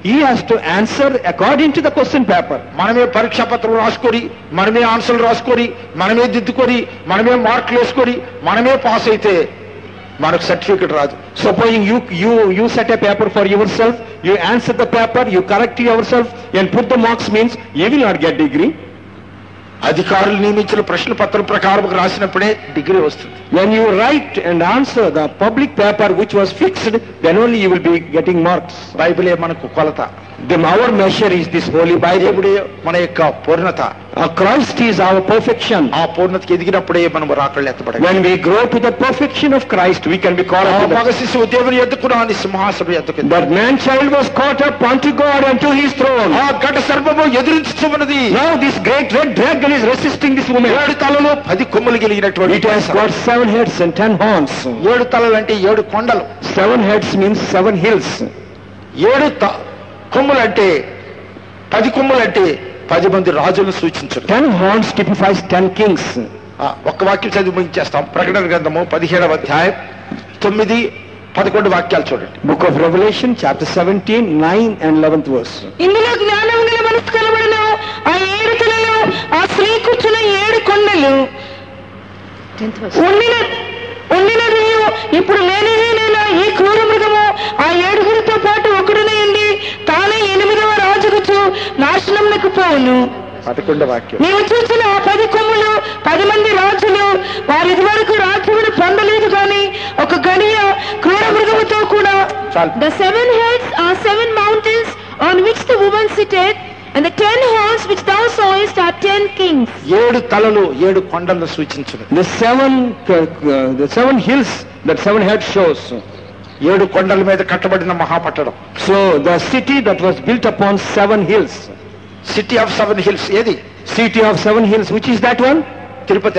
he has to answer according to the question paper. మనమే పరీక్షా పత్రం రాసుకొని మనమే ఆన్సర్లు రాసుకొని మనమే దిద్దుకొని మనమే మార్కులు వేసుకొని మనమే పాస్ అయితే మనకు సర్టిఫికెట్ రాదు Supposing you, you, you set a paper for yourself, you answer the paper, you correct yourself and put the marks means you will not get degree. అధికారులు నియమించిన ప్రశ్న పత్రం ప్రకారం రాసినప్పుడే డిగ్రీ వస్తుంది When you write and answer the public paper which was fixed, then only you will be getting marks. బైబిలే మనకు కొలత Then our measure is this holy Bible. దేవుడే మన యొక్క పూర్ణత Uh, Christ is our perfection. ఆ పూర్ణతకి ఎదిగినప్పుడే మనం రాకళ్ళు ఎత్తబడాలి When we grow to the perfection of Christ, we can be called ఆ up to మగ the... శిశువు దేవుని ఎత్తుకున్నా అని సింహాసనం ఎత్తుకుంది That man-child was caught up unto God and to his throne. ఆ ఘట సర్పము ఎదురించుచున్నది Now this great red dragon is resisting this woman. ఏడు తలలు పది కొమ్ములు కలిగినటువంటి It has got seven heads and ten horns. ఏడు తలలు అంటే ఏడు కొండలు Seven heads means seven hills. ఏడు త- కొమ్ములు అంటే పది కొమ్ములు అంటే పది మంది రాజులను సూచించరు Ten horns typifies ten kings. ఆ, ఒక్క వాక్యం చదివి ముగించేస్తాం ప్రకటన గ్రంథము పదిహేడవ అధ్యాయం తొమ్మిది పదకొండు వాక్యాలు చూడండి Book of Revelation, chapter 17, 9 and 11th verse. ఇందులో జ్ఞానం గల మనసు కలబడను ఆ ఏడు తలలు ఆ స్త్రీ కూర్చున్న ఏడు కొండలు ఉండిన ఉండినది ఇప్పుడు లేనిది నేను ఈ క్రూర మృగము ఆ ఏడుగురితో పాటు ఒకడునే ఉండి తానే ఎనిమిదవ రాజుగుచు నాశనంకు పోవును పదకొండవ వాక్యం నీవు చూసిన ఆ పది కొమ్ములు పది మంది రాజులు వారి ఇదివరకు రాజ్యమును పొందలేదు కానీ ఒక గడియ క్రూర మృగముతో కూడా చాలు The seven heads are seven mountains on which the woman sitteth, and the ten horns which thou sawest are ten kings. ఏడు తలలు ఏడు కొండలను సూచించును The seven, uh, uh, the seven hills that seven heads shows. ఏడు కొండల మీద కట్టబడిన మహాపట్టణం So the city that was built upon seven hills. City of seven hills ఏది City of seven hills, which is that one? Tirupati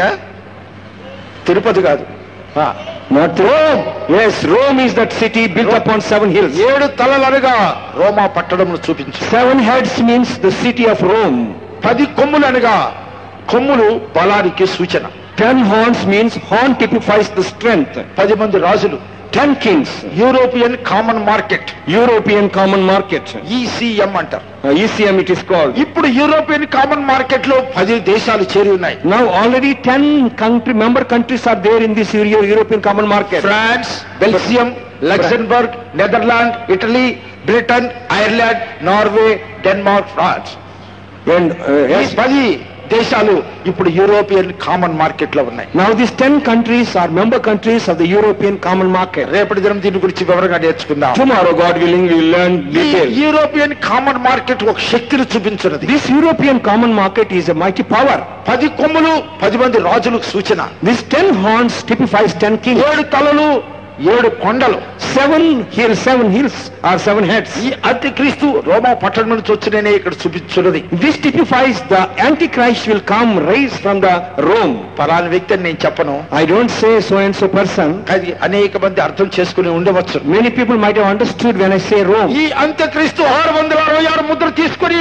Tirupati కాదు ఆ, Not Rome. Yes, Rome is that city built upon seven hills. ఏడు తలలనగా రోమా పట్టణమును చూపించు Seven heads means the city of Rome. పది కొమ్ములనగా కొమ్ములు బలానికి సూచన Ten horns means horn typifies the strength. పది మంది రాజులు Ten kings. European common market European common market. ECM అంటారు Uh, ECM it is called. ఇప్పుడు యూరోపియన్ కామన్ మార్కెట్ లో పది దేశాలు చేరి ఉన్నాయి Now already ten country member countries are there in this Euro- European common market. France Belgium Luxembourg Netherland Italy Britain Ireland Norway Denmark France And uh, ఈ yes, పది దేశాలు ఇప్పుడు యూరోపియన్ కామన్ మార్కెట్ లో ఉన్నాయి now these ten countries are member countries of the European common market. రేపటి దినం దీని గురించి వివరంగా నేర్చుకుందాం Tomorrow, God willing, we will learn ఈ details. యూరోపియన్ కామన్ మార్కెట్ ఒక శక్తిని చూపించినది This European common market is a mighty power. పది కొమ్ములు పది మంది రాజులకు సూచన These ten horns typifies ten kings. ఏడు తలలు ఏడు కొండలు Seven hills, seven hills are seven heads. ఈ అంత్యక్రీస్తు రోమా పట్టణం నుంచి వచ్చిననే ఇక్కడ చూపించున్నది This typifies the Antichrist will come raised from the Rome. పలాని వ్యక్తి అని నేను చెప్పను I don't say so and so person. అది అనేక మంది అర్థం చేసుకుని ఉండవచ్చు Many people might have understood when I say Rome. ఈ అంత్యక్రీస్తు ఆరు వందల అరవై ఆరు ముద్ర తీసుకుని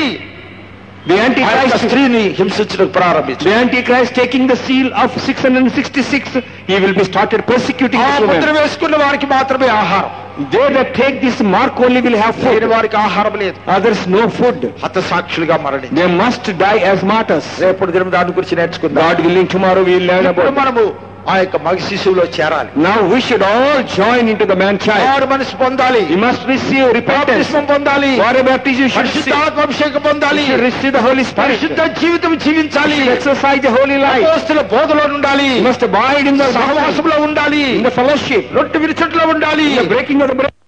The ఆ యొక్క Antichrist, స్త్రీని హింసించడం ప్రారంభించు the Antichrist taking the seal of 666, he will be started persecuting ఆ this ముద్ర woman. వేసుకున్న వారికి మాత్రమే ఆహారం They that take this mark only will have లేని food. వారికి ఆహారం లేదు Others no food. హత సాక్షులుగా మరణి They must die as martyrs. రేపటి దినం దాని గురించి నేర్చుకుందాం God willing, tomorrow we will learn ఇప్పుడు about. మనము ఆ యొక్క మగ శిశువులో చేరాలి Now we should all join into the man child. ఆరు మనసు పొందాలి We must receive repentance. బాప్తిస్మం పొందాలి Water baptism you should receive. పరిశుద్ధాత్మ అభిషేకం పొందాలి You should receive the Holy Spirit. పరిశుద్ధ జీవితం జీవించాలి You should exercise the holy life. అపోస్తుల బోధలో ఉండాలి You must abide in the సహవాసంలో ఉండాలి in the fellowship, రొట్టె విరుచుట్లో ఉండాలి in the breaking of the bread.